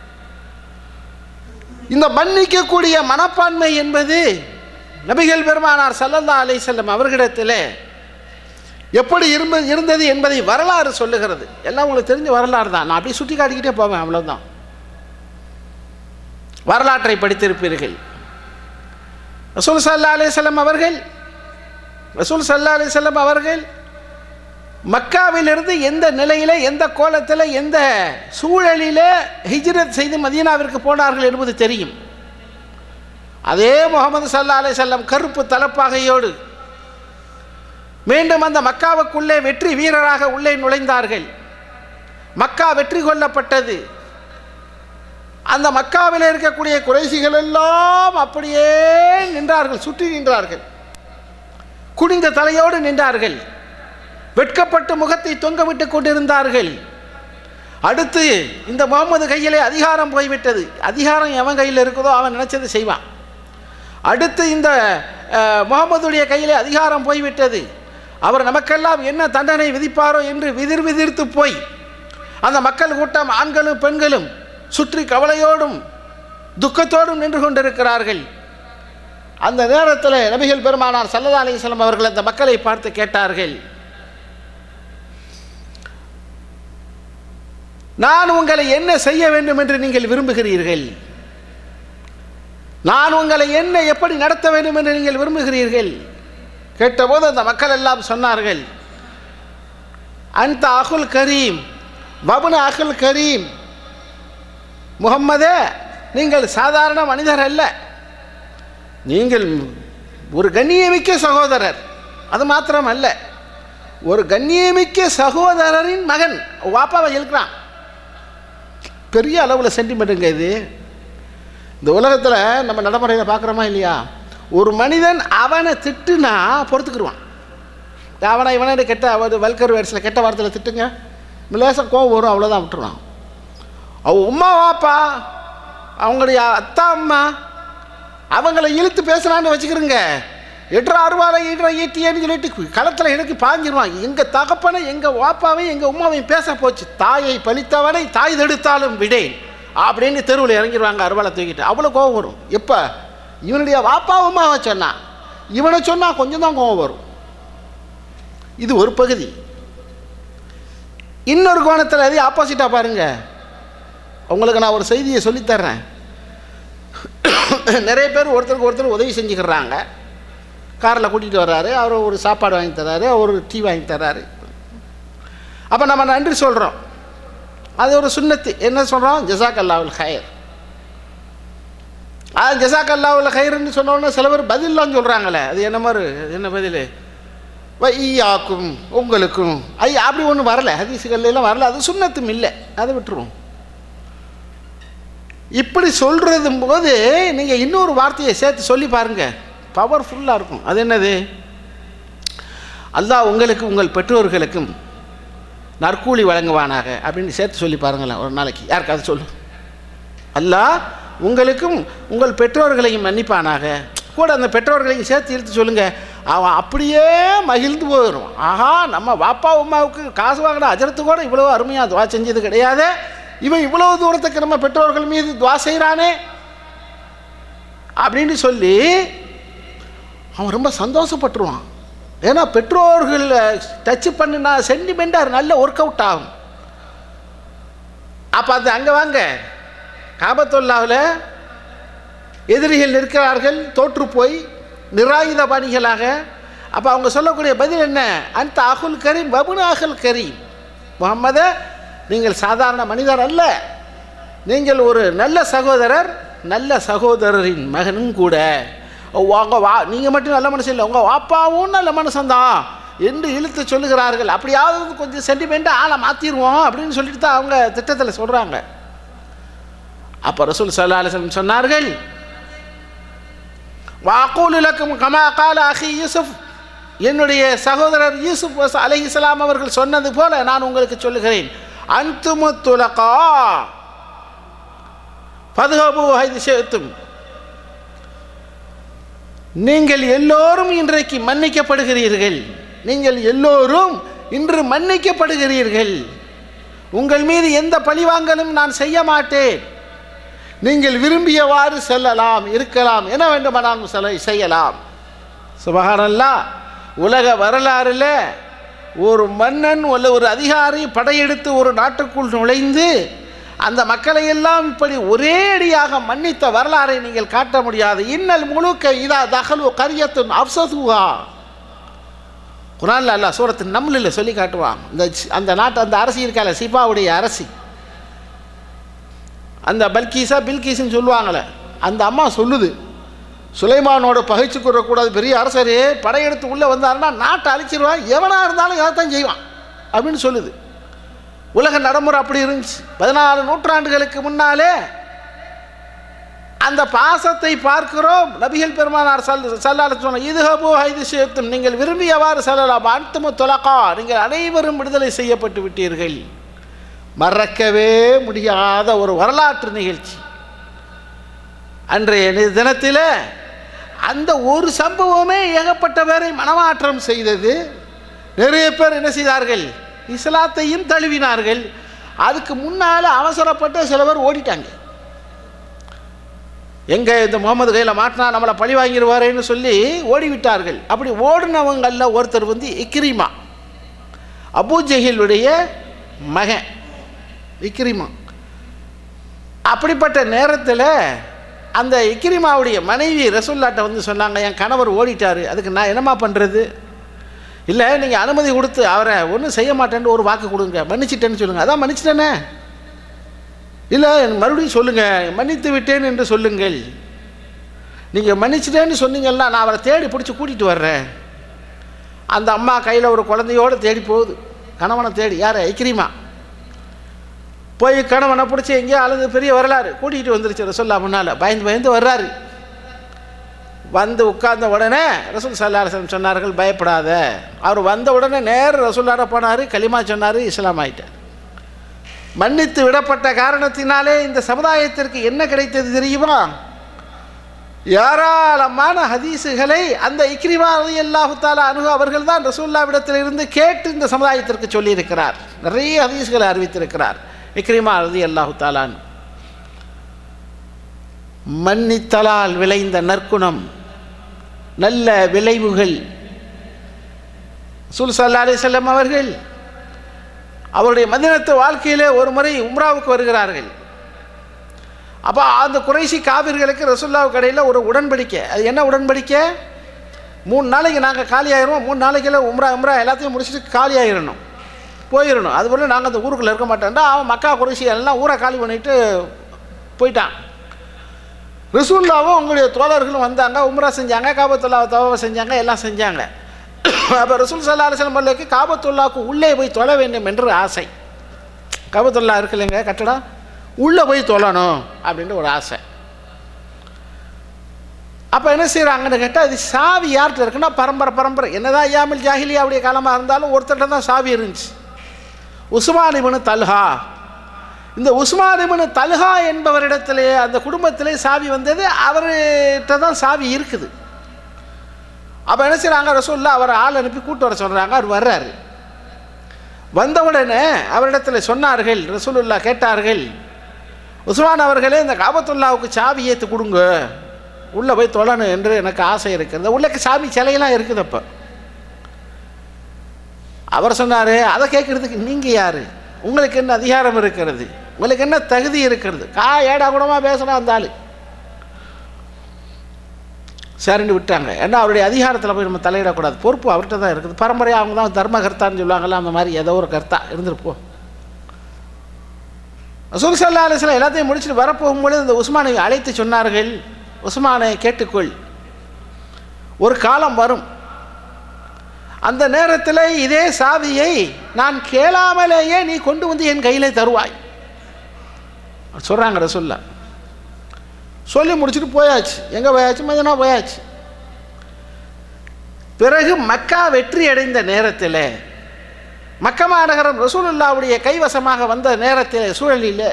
S4: இந்த மன்னிக்கக்கூடிய மனப்பான்மை என்பது நபிகள் பெருமானார் சல்லல்லா அலை செல்லம் அவர்களிடத்தில் எப்படி இருந்த இருந்தது என்பதை வரலாறு சொல்லுகிறது எல்லாம் உங்களுக்கு தெரிஞ்ச வரலாறு தான் நான் அப்படியே சுட்டி காட்டிக்கிட்டே போவேன் அவ்வளோதான் வரலாற்றை படித்திருப்பீர்கள் ரசூல் சல்லா அலிசல்லம் அவர்கள் ரசூல் சல்லா அலிசல்லம் அவர்கள் மக்காவிலிருந்து எந்த நிலையில் எந்த கோலத்தில் எந்த சூழலில் ஹிஜ்ரத் செய்து மதீனாவிற்கு போனார்கள் என்பது தெரியும் அதே முகமது சல்லா அலி செல்லம் கருப்பு தலப்பாகையோடு மீண்டும் அந்த மக்காவுக்குள்ளே வெற்றி வீரராக உள்ளே நுழைந்தார்கள் மக்கா வெற்றி கொள்ளப்பட்டது அந்த மக்காவில் இருக்கக்கூடிய குறைசிகள் எல்லாம் அப்படியே நின்றார்கள் சுற்றி நின்றார்கள் குனிந்த தலையோடு நின்றார்கள் வெட்கப்பட்டு முகத்தை தொங்கவிட்டு கொண்டிருந்தார்கள் அடுத்து இந்த முகமது கையிலே அதிகாரம் போய்விட்டது அதிகாரம் எவன் கையில் இருக்குதோ அவன் நினைச்சதை செய்வான் அடுத்து இந்த அஹ், முகமதுடைய கையிலே அதிகாரம் போய்விட்டது அவர் நமக்கெல்லாம் என்ன தண்டனை விதிப்பாரோ என்று விதிர் விதிர்த்து போய் அந்த மக்கள் கூட்டம் ஆண்களும் பெண்களும் சுற்றி கவலையோடும் துக்கத்தோடும் நின்று கொண்டிருக்கிறார்கள் அந்த நேரத்தில் நபிகள் பெருமானார் சல்லதா அலிஸ்லாம் அவர்கள் அந்த மக்களை பார்த்து கேட்டார்கள் நான் உங்களை என்ன செய்ய வேண்டும் என்று நீங்கள் விரும்புகிறீர்கள் நான் உங்களை என்ன எப்படி நடத்த வேண்டும் என்று நீங்கள் விரும்புகிறீர்கள் கேட்டபோது அந்த மக்கள் எல்லாம் சொன்னார்கள் அந்த அகுல் கரீம் வபுன அகுல் கரீம் முகம்மதே நீங்கள் சாதாரண மனிதர் அல்ல நீங்கள் ஒரு கண்ணியமிக்க சகோதரர் அது மாத்திரம் அல்ல ஒரு கண்ணியமிக்க சகோதரரின் மகன் வாப்பாவை இருக்கிறான் பெரிய அளவில் சென்டிமெண்ட்டுங்க இது இந்த உலகத்தில் நம்ம நடைமுறையில் பார்க்குறோமா இல்லையா ஒரு மனிதன் அவனை திட்டுனா பொறுத்துக்கிடுவான் அவனை இவனை கெட்ட அவர் வல்கர் வேர்ஸில் கெட்ட வார்த்தையில் திட்டுங்க லேசாக கோவம் வரும் அவ்வளோதான் விட்டுருவான் அவ உமா வாப்பா அவங்களுடைய அத்தா அம்மா அவங்கள இழுத்து பேசுகிறான்னு வச்சுக்கிறோங்க எட்ரா அருவாலை ஈடுறா ஈட்டியேன்னு சொல்லிட்டு களத்தில் எனக்கு பாஞ்சிருவான் எங்கள் தகப்பனை எங்கள் வாப்பாவையும் எங்கள் உமாவையும் பேச போச்சு தாயை பழித்தவனை தாய் தடுத்தாலும் விடேன் அப்படின்னு தெருவில் இறங்கிடுவாங்க அருவாலை தூக்கிட்டு அவ்வளோ கோவம் வரும் எப்போ இவனுடைய வாப்பா உமாவை சொன்னான் இவனை சொன்னால் கொஞ்சம் தான் கோவம் வரும் இது ஒரு பகுதி இன்னொரு கோணத்தில் அதே ஆப்போசிட்டாக பாருங்க உங்களுக்கு நான் ஒரு செய்தியை சொல்லித்தர்றேன் நிறைய பேர் ஒருத்தருக்கு ஒருத்தர் உதவி செஞ்சுக்கிறாங்க காரில் கூட்டிகிட்டு வர்றாரு அவர் ஒரு சாப்பாடு வாங்கி தர்றாரு அவர் ஒரு டீ வாங்கி தர்றாரு அப்போ நம்ம நன்றி சொல்கிறோம் அது ஒரு சுண்ணத்து என்ன சொல்கிறோம் ஜசாக் அல்லாவுல் ஹயர் அது ஜசாக் அல்லாவுல் ஹயர்னு சொன்னோன்னே சில பேர் பதில்லாம் சொல்கிறாங்களே அது என்ன மாதிரி அது என்ன பதில் வையாக்கும் உங்களுக்கும் ஐ அப்படி ஒன்றும் வரல ஹதீஸுகள்ல எல்லாம் வரல அது சுண்ணத்தும் இல்லை அதை விட்டுருவோம் இப்படி சொல்கிறது போது நீங்கள் இன்னொரு வார்த்தையை சேர்த்து சொல்லி பாருங்க பவர்ஃபுல்லாக இருக்கும் அது என்னது அல்லாஹ் உங்களுக்கு உங்கள் பெற்றோர்களுக்கும் நற்கூலி வழங்குவானாக அப்படின்னு சேர்த்து சொல்லி பாருங்களேன் ஒரு நாளைக்கு யாருக்காவது சொல்லு அல்லாஹ் உங்களுக்கும் உங்கள் பெற்றோர்களையும் மன்னிப்பானாக கூட அந்த பெற்றோர்களையும் சேர்த்து இழுத்து சொல்லுங்கள் அவன் அப்படியே மகிழ்ந்து போயிடும் ஆஹா நம்ம வாப்பா உமாவுக்கு காசு வாங்கின அஜரத்து கூட இவ்வளோ அருமையாக துவா செஞ்சது கிடையாது இவன் இவ்வளோ தூரத்துக்கு நம்ம பெற்றோர்கள் மீது துவா செய்கிறானே அப்படின்னு சொல்லி அவன் ரொம்ப சந்தோஷப்பட்டுருவான் ஏன்னா பெற்றோர்கள் டச் பண்ணினா சென்டிமெண்ட்டாக நல்ல ஒர்க் அவுட் ஆகும் அப்போ அது அங்கே வாங்க காபத்துல்லாவில் எதிரிகள் இருக்கிறார்கள் தோற்று போய் நிராயுத பணிகளாக அப்போ அவங்க சொல்லக்கூடிய பதில் என்ன அந்த அகுல் கரீம் வபுன் அகுல் கரீம் முகம்மத நீங்கள் சாதாரண மனிதர் அல்ல நீங்கள் ஒரு நல்ல சகோதரர் நல்ல சகோதரரின் மகனும் கூட உங்கள் வா நீங்கள் மட்டும் நல்ல மனுஷன் இல்லை உங்கள் வாப்பாவும் நல்ல மனுஷன்தான் என்று இழுத்து சொல்லுகிறார்கள் அப்படியாவது கொஞ்சம் சென்டிமெண்ட்டாக ஆளை மாற்றிடுவோம் அப்படின்னு சொல்லிட்டு தான் அவங்க திட்டத்தில் சொல்கிறாங்க அப்போ ரசூல் சல்லா அலிஸ்லம் சொன்னார்கள் வாக்கூல் இலக்கும் கமா கால அஹி யூசுப் என்னுடைய சகோதரர் யூசுப் அலை இஸ்லாம் அவர்கள் சொன்னது போல நான் உங்களுக்கு சொல்லுகிறேன் அந்துமு துலகா பதுகபு ஹைது சேத்தும் நீங்கள் எல்லோரும் இன்றைக்கு மன்னிக்கப்படுகிறீர்கள் நீங்கள் எல்லோரும் இன்று மன்னிக்கப்படுகிறீர்கள் உங்கள் மீது எந்த பழிவாங்கலும் நான் செய்ய மாட்டேன் நீங்கள் விரும்பியவாறு செல்லலாம் இருக்கலாம் என வேண்டுமானால் செல செய்யலாம் சுபகாரல்லா உலக வரலாறில் ஒரு மன்னன் அல்ல ஒரு அதிகாரி படையெடுத்து ஒரு நாட்டுக்குள் நுழைந்து அந்த மக்களை எல்லாம் இப்படி ஒரே அடியாக மன்னித்த வரலாறை நீங்கள் காட்ட முடியாது இன்னல் முழுக்க இதா தகலு கரியத்துன் அப்சதுவா குரான்ல அல்ல சூரத்து நம்மளில் சொல்லி காட்டுவான் இந்த சி- அந்த நாட்டு அந்த அரசி இருக்கால சிபாவுடைய அரசி அந்த பல்கீஸா பில்கீஸ்ன்னு சொல்லுவாங்களே அந்த அம்மா சொல்லுது சுலைமானோட பகைச்சு கூடக்கூடாது பெரிய அரசரே படையெடுத்து உள்ளே வந்தாருன்னா நாட்டை அழிச்சிருவான் எவனாக இருந்தாலும் இதைத்தான் செய்வான் அப்படின்னு சொல்லுது உலக நடைமுறை அப்படி இருந்துச்சு பதினாலு நூற்றாண்டுகளுக்கு முன்னாலே அந்த பாசத்தை பார்க்கிறோம் நபிகள் பெருமானார் சல் சல்லால சொன்ன இதுஹபு ஹைது சேர்த்தும் நீங்கள் விரும்பியவாறு செல்லலாம் அன்துமு தொலகா நீங்கள் அனைவரும் விடுதலை செய்யப்பட்டு விட்டீர்கள் மறக்கவே முடியாத ஒரு வரலாற்று நிகழ்ச்சி அன்றைய நி- தினத்தில் அந்த ஒரு சம்பவமே ஏகப்பட்ட பேரை மனமாற்றம் செய்தது நிறைய பேர் என்ன செய்தார்கள் இஸ்லாத்தையும் தழுவினார்கள் அதுக்கு முன்னால் அவசரப்பட்டு சில பேர் ஓடிட்டாங்க எங்கே இந்த முகமது கையில் மாட்டினா நம்மளை பழி வாங்கிடுவாரேன்னு சொல்லி ஓடிவிட்டார்கள் அப்படி ஓடினவங்களில் ஒருத்தர் வந்து இக்ரிமா அபூ ஜஹிலுடைய மகன் இக்ரிமா அப்படிப்பட்ட நேரத்தில் அந்த இக்ரிமாவுடைய மனைவி ரசூல்லாட்ட வந்து சொன்னாங்க என் கணவர் ஓடிட்டார் அதுக்கு நான் என்னம்மா பண்ணுறது இல்லை நீங்கள் அனுமதி கொடுத்து அவரை ஒன்றும் செய்ய மாட்டேன்னு ஒரு வாக்கு கொடுங்க மன்னிச்சிட்டேன்னு சொல்லுங்கள் அதான் மன்னிச்சிட்டேனே இல்லை மறுபடியும் சொல்லுங்கள் மன்னித்து விட்டேன் என்று சொல்லுங்கள் நீங்கள் மன்னிச்சிட்டேன்னு சொன்னீங்கன்னா நான் அவரை தேடி பிடிச்சி கூட்டிகிட்டு வர்றேன் அந்த அம்மா கையில் ஒரு குழந்தையோடு தேடி போகுது கணவனை தேடி யார் ஐக்கிரிமா போய் கணவனை பிடிச்சி எங்கேயோ அழுது பெரிய வரலாறு கூட்டிகிட்டு வந்துருச்சு ரசோல்லா முன்னால் பயந்து பயந்து வர்றாரு வந்து உட்கார்ந்த உடனே ரசூல் சல்லாஹம் சொன்னார்கள் பயப்படாத அவர் வந்த உடனே நேர ரசூல்லாட போனார் களிமா சொன்னார் இஸ்லாம் ஆயிட்டார் மன்னித்து விடப்பட்ட காரணத்தினாலே இந்த சமுதாயத்திற்கு என்ன கிடைத்தது தெரியுமா ஏராளமான ஹதீஸுகளை அந்த இக்ரிமா ரதி அல்லாஹு தாலா அணுகு அவர்கள் தான் ரசூல்லாவிடத்திலிருந்து கேட்டு இந்த சமுதாயத்திற்கு சொல்லியிருக்கிறார் நிறைய ஹதீஸ்களை அறிவித்திருக்கிறார் இக்ரிமா ரதி அல்லாஹு தாலான் மன்னித்தலால் விளைந்த நற்குணம் நல்ல விளைவுகள் சுல் சல்லா அலிசல்லம் அவர்கள் அவருடைய மதினத்து வாழ்க்கையிலே ஒரு முறை உம்ராவுக்கு வருகிறார்கள் அப்போ அந்த குறைசி காவிர்களுக்கு ரசுல்லாவு கடையில் ஒரு உடன்படிக்கை அது என்ன உடன்படிக்கை மூணு நாளைக்கு நாங்கள் காலி ஆயிடுவோம் மூணு நாளைக்குள்ள உம்ரா உம்ரா எல்லாத்தையும் முடிச்சுட்டு காலி ஆயிடணும் போயிடணும் அதுபோல் நாங்கள் அந்த ஊருக்குள்ளே இருக்க மாட்டோம்டா அவன் மக்கா குறைசி எல்லாம் ஊரை காலி பண்ணிட்டு போயிட்டான் ரசூல்லாவும் உங்களுடைய தோழர்களும் வந்தாங்க உம்ரா செஞ்சாங்க காபத்துல்லாவை தவாவை செஞ்சாங்க எல்லாம் செஞ்சாங்க அப்போ ரசூல் சல்லா அலிஸ்லம் பல்லுக்கு காபத்துல்லாவுக்கு உள்ளே போய் தொழ வேண்டும் என்று ஆசை காபத்துல்லா இருக்கு இல்லைங்க கட்டடம் உள்ளே போய் தொழணும் அப்படின்ற ஒரு ஆசை அப்போ என்ன செய்கிறாங்கன்னு கேட்டால் அது சாவி யார்கிட்ட இருக்குன்னா பரம்பரை பரம்பரை என்னதான் ஐயாமல் ஜாகிலியாவுடைய காலமாக இருந்தாலும் ஒருத்தர்கிட்ட தான் சாவி இருந்துச்சு உஸ்மான் இப்னு தல்ஹா இந்த உஸ்மான் இப்னு தல்ஹா என்பவரிடத்திலே அந்த குடும்பத்திலே சாவி வந்தது அவர்கிட்ட தான் சாவி இருக்குது அப்போ என்ன செய்கிறாங்க ரசூல்லா அவரை ஆள் அனுப்பி கூட்டு வர சொல்கிறாங்க அவர் வர்றாரு வந்தவுடனே அவரிடத்தில் சொன்னார்கள் ரசூலுல்லா கேட்டார்கள் உஸ்மான் அவர்களே இந்த காபத்துல்லாவுக்கு சாவி ஏற்று கொடுங்க உள்ளே போய் தொழணும் என்று எனக்கு ஆசை இருக்கிறது உள்ளே சாமி சிலையெல்லாம் இருக்குது அப்போ அவர் சொன்னார் அதை கேட்குறதுக்கு நீங்கள் யார் உங்களுக்கு என்ன அதிகாரம் இருக்கிறது உங்களுக்கு என்ன தகுதி இருக்கிறது கா ஏடா கூடமாக பேசுனா அந்த ஆள் சரின்னு விட்டாங்க ஏன்னா அவருடைய அதிகாரத்தில் போய் நம்ம தலையிடக்கூடாது பொறுப்பு அவர்கிட்ட தான் இருக்குது பரம்பரையாக அவங்க தான் தர்ம கர்த்தான்னு சொல்லுவாங்கல்ல அந்த மாதிரி ஏதோ ஒரு கர்த்தா இருந்துருப்போம் ரசூல் சல்லா அலிஸ்லாம் எல்லாத்தையும் முடிச்சுட்டு வரப்போகும்பொழுது இந்த உஸ்மானை அழைத்து சொன்னார்கள் உஸ்மானை கேட்டுக்கொள் ஒரு காலம் வரும் அந்த நேரத்தில் இதே சாவியை நான் கேளாமலேயே நீ கொண்டு வந்து என் கையிலே தருவாய் சொல்கிறாங்க ரசூல்லா சொல்லி முடிச்சுட்டு போயாச்சு எங்கே போயாச்சு மதினா போயாச்சு பிறகு மக்கா வெற்றி அடைந்த நேரத்தில் மக்கா மாநகரம் ரசூலுல்லாவுடைய கைவசமாக வந்த நேரத்தில் சூழலில்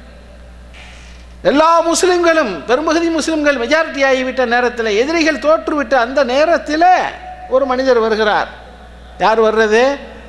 S4: எல்லா முஸ்லிம்களும் பெரும்பகுதி முஸ்லிம்கள் மெஜாரிட்டி ஆகிவிட்ட நேரத்தில் எதிரிகள் தோற்றுவிட்ட அந்த நேரத்தில் ஒரு மனிதர் வருகிறார் யார் வர்றது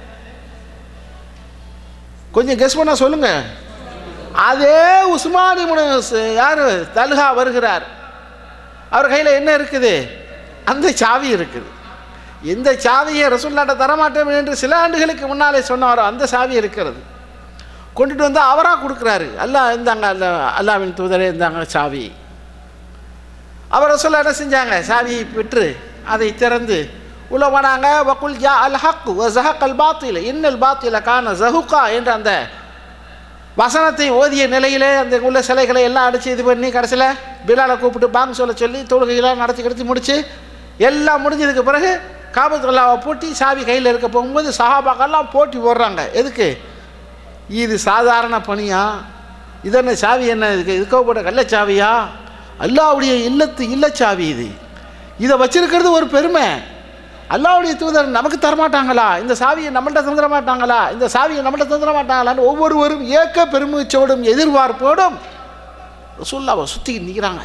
S4: கொஞ்சம் கெஸ் பண்ண சொல்லுங்க அதே உஸ்மானி யார் தல்ஹா வருகிறார் அவர் கையில் என்ன இருக்குது அந்த சாவி இருக்குது எந்த சாவியை ரசுல்லாட்ட தரமாட்டோம் என்று சில ஆண்டுகளுக்கு முன்னாலே சொன்னாரோ அந்த சாவி இருக்கிறது கொண்டுட்டு வந்து அவராக கொடுக்குறாரு அல்லாஹ் இந்தாங்க அல்ல அல்லாவின் தூதரே இந்தாங்க சாவி அவரை சொல்ல என்ன செஞ்சாங்க சாவியை பெற்று அதை திறந்து உள்ள போனாங்க வக்குல் யா அல் ஹக் வ ஜஹக் அல் பாத்தில இன்னல் பாத்தில கான ஜஹுகா என்ற அந்த வசனத்தை ஓதிய நிலையிலே அந்த உள்ள சிலைகளை எல்லாம் அடித்து இது பண்ணி கடைசியில் பிலாலை கூப்பிட்டு பாங் சொல்ல சொல்லி தொழுகையெல்லாம் நடத்தி கிடத்தி முடிச்சு எல்லாம் முடிஞ்சதுக்கு பிறகு காபத்துல்லாவை பூட்டி சாவி கையில் இருக்க போகும்போது சஹாபாக்கெல்லாம் போட்டி போடுறாங்க எதுக்கு இது சாதாரண பணியா இதென்ன சாவி என்ன இதுக்கு இதுக்கோ போட்ட கள்ளச்சாவியா அல்லாவுடைய இல்லத்து இல்லச்சாவி இது இதை வச்சிருக்கிறது ஒரு பெருமை அல்லாவுடைய தூதர் நமக்கு தரமாட்டாங்களா இந்த சாவியை நம்மள்ட்ட தந்துட மாட்டாங்களா இந்த சாவியை நம்மள்ட்ட தந்துட மாட்டாங்களான்னு ஒவ்வொருவரும் ஏக்க பெருமிச்சோடும் எதிர்பார்ப்போடும் ரசூல்லாவை சுற்றி நிற்கிறாங்க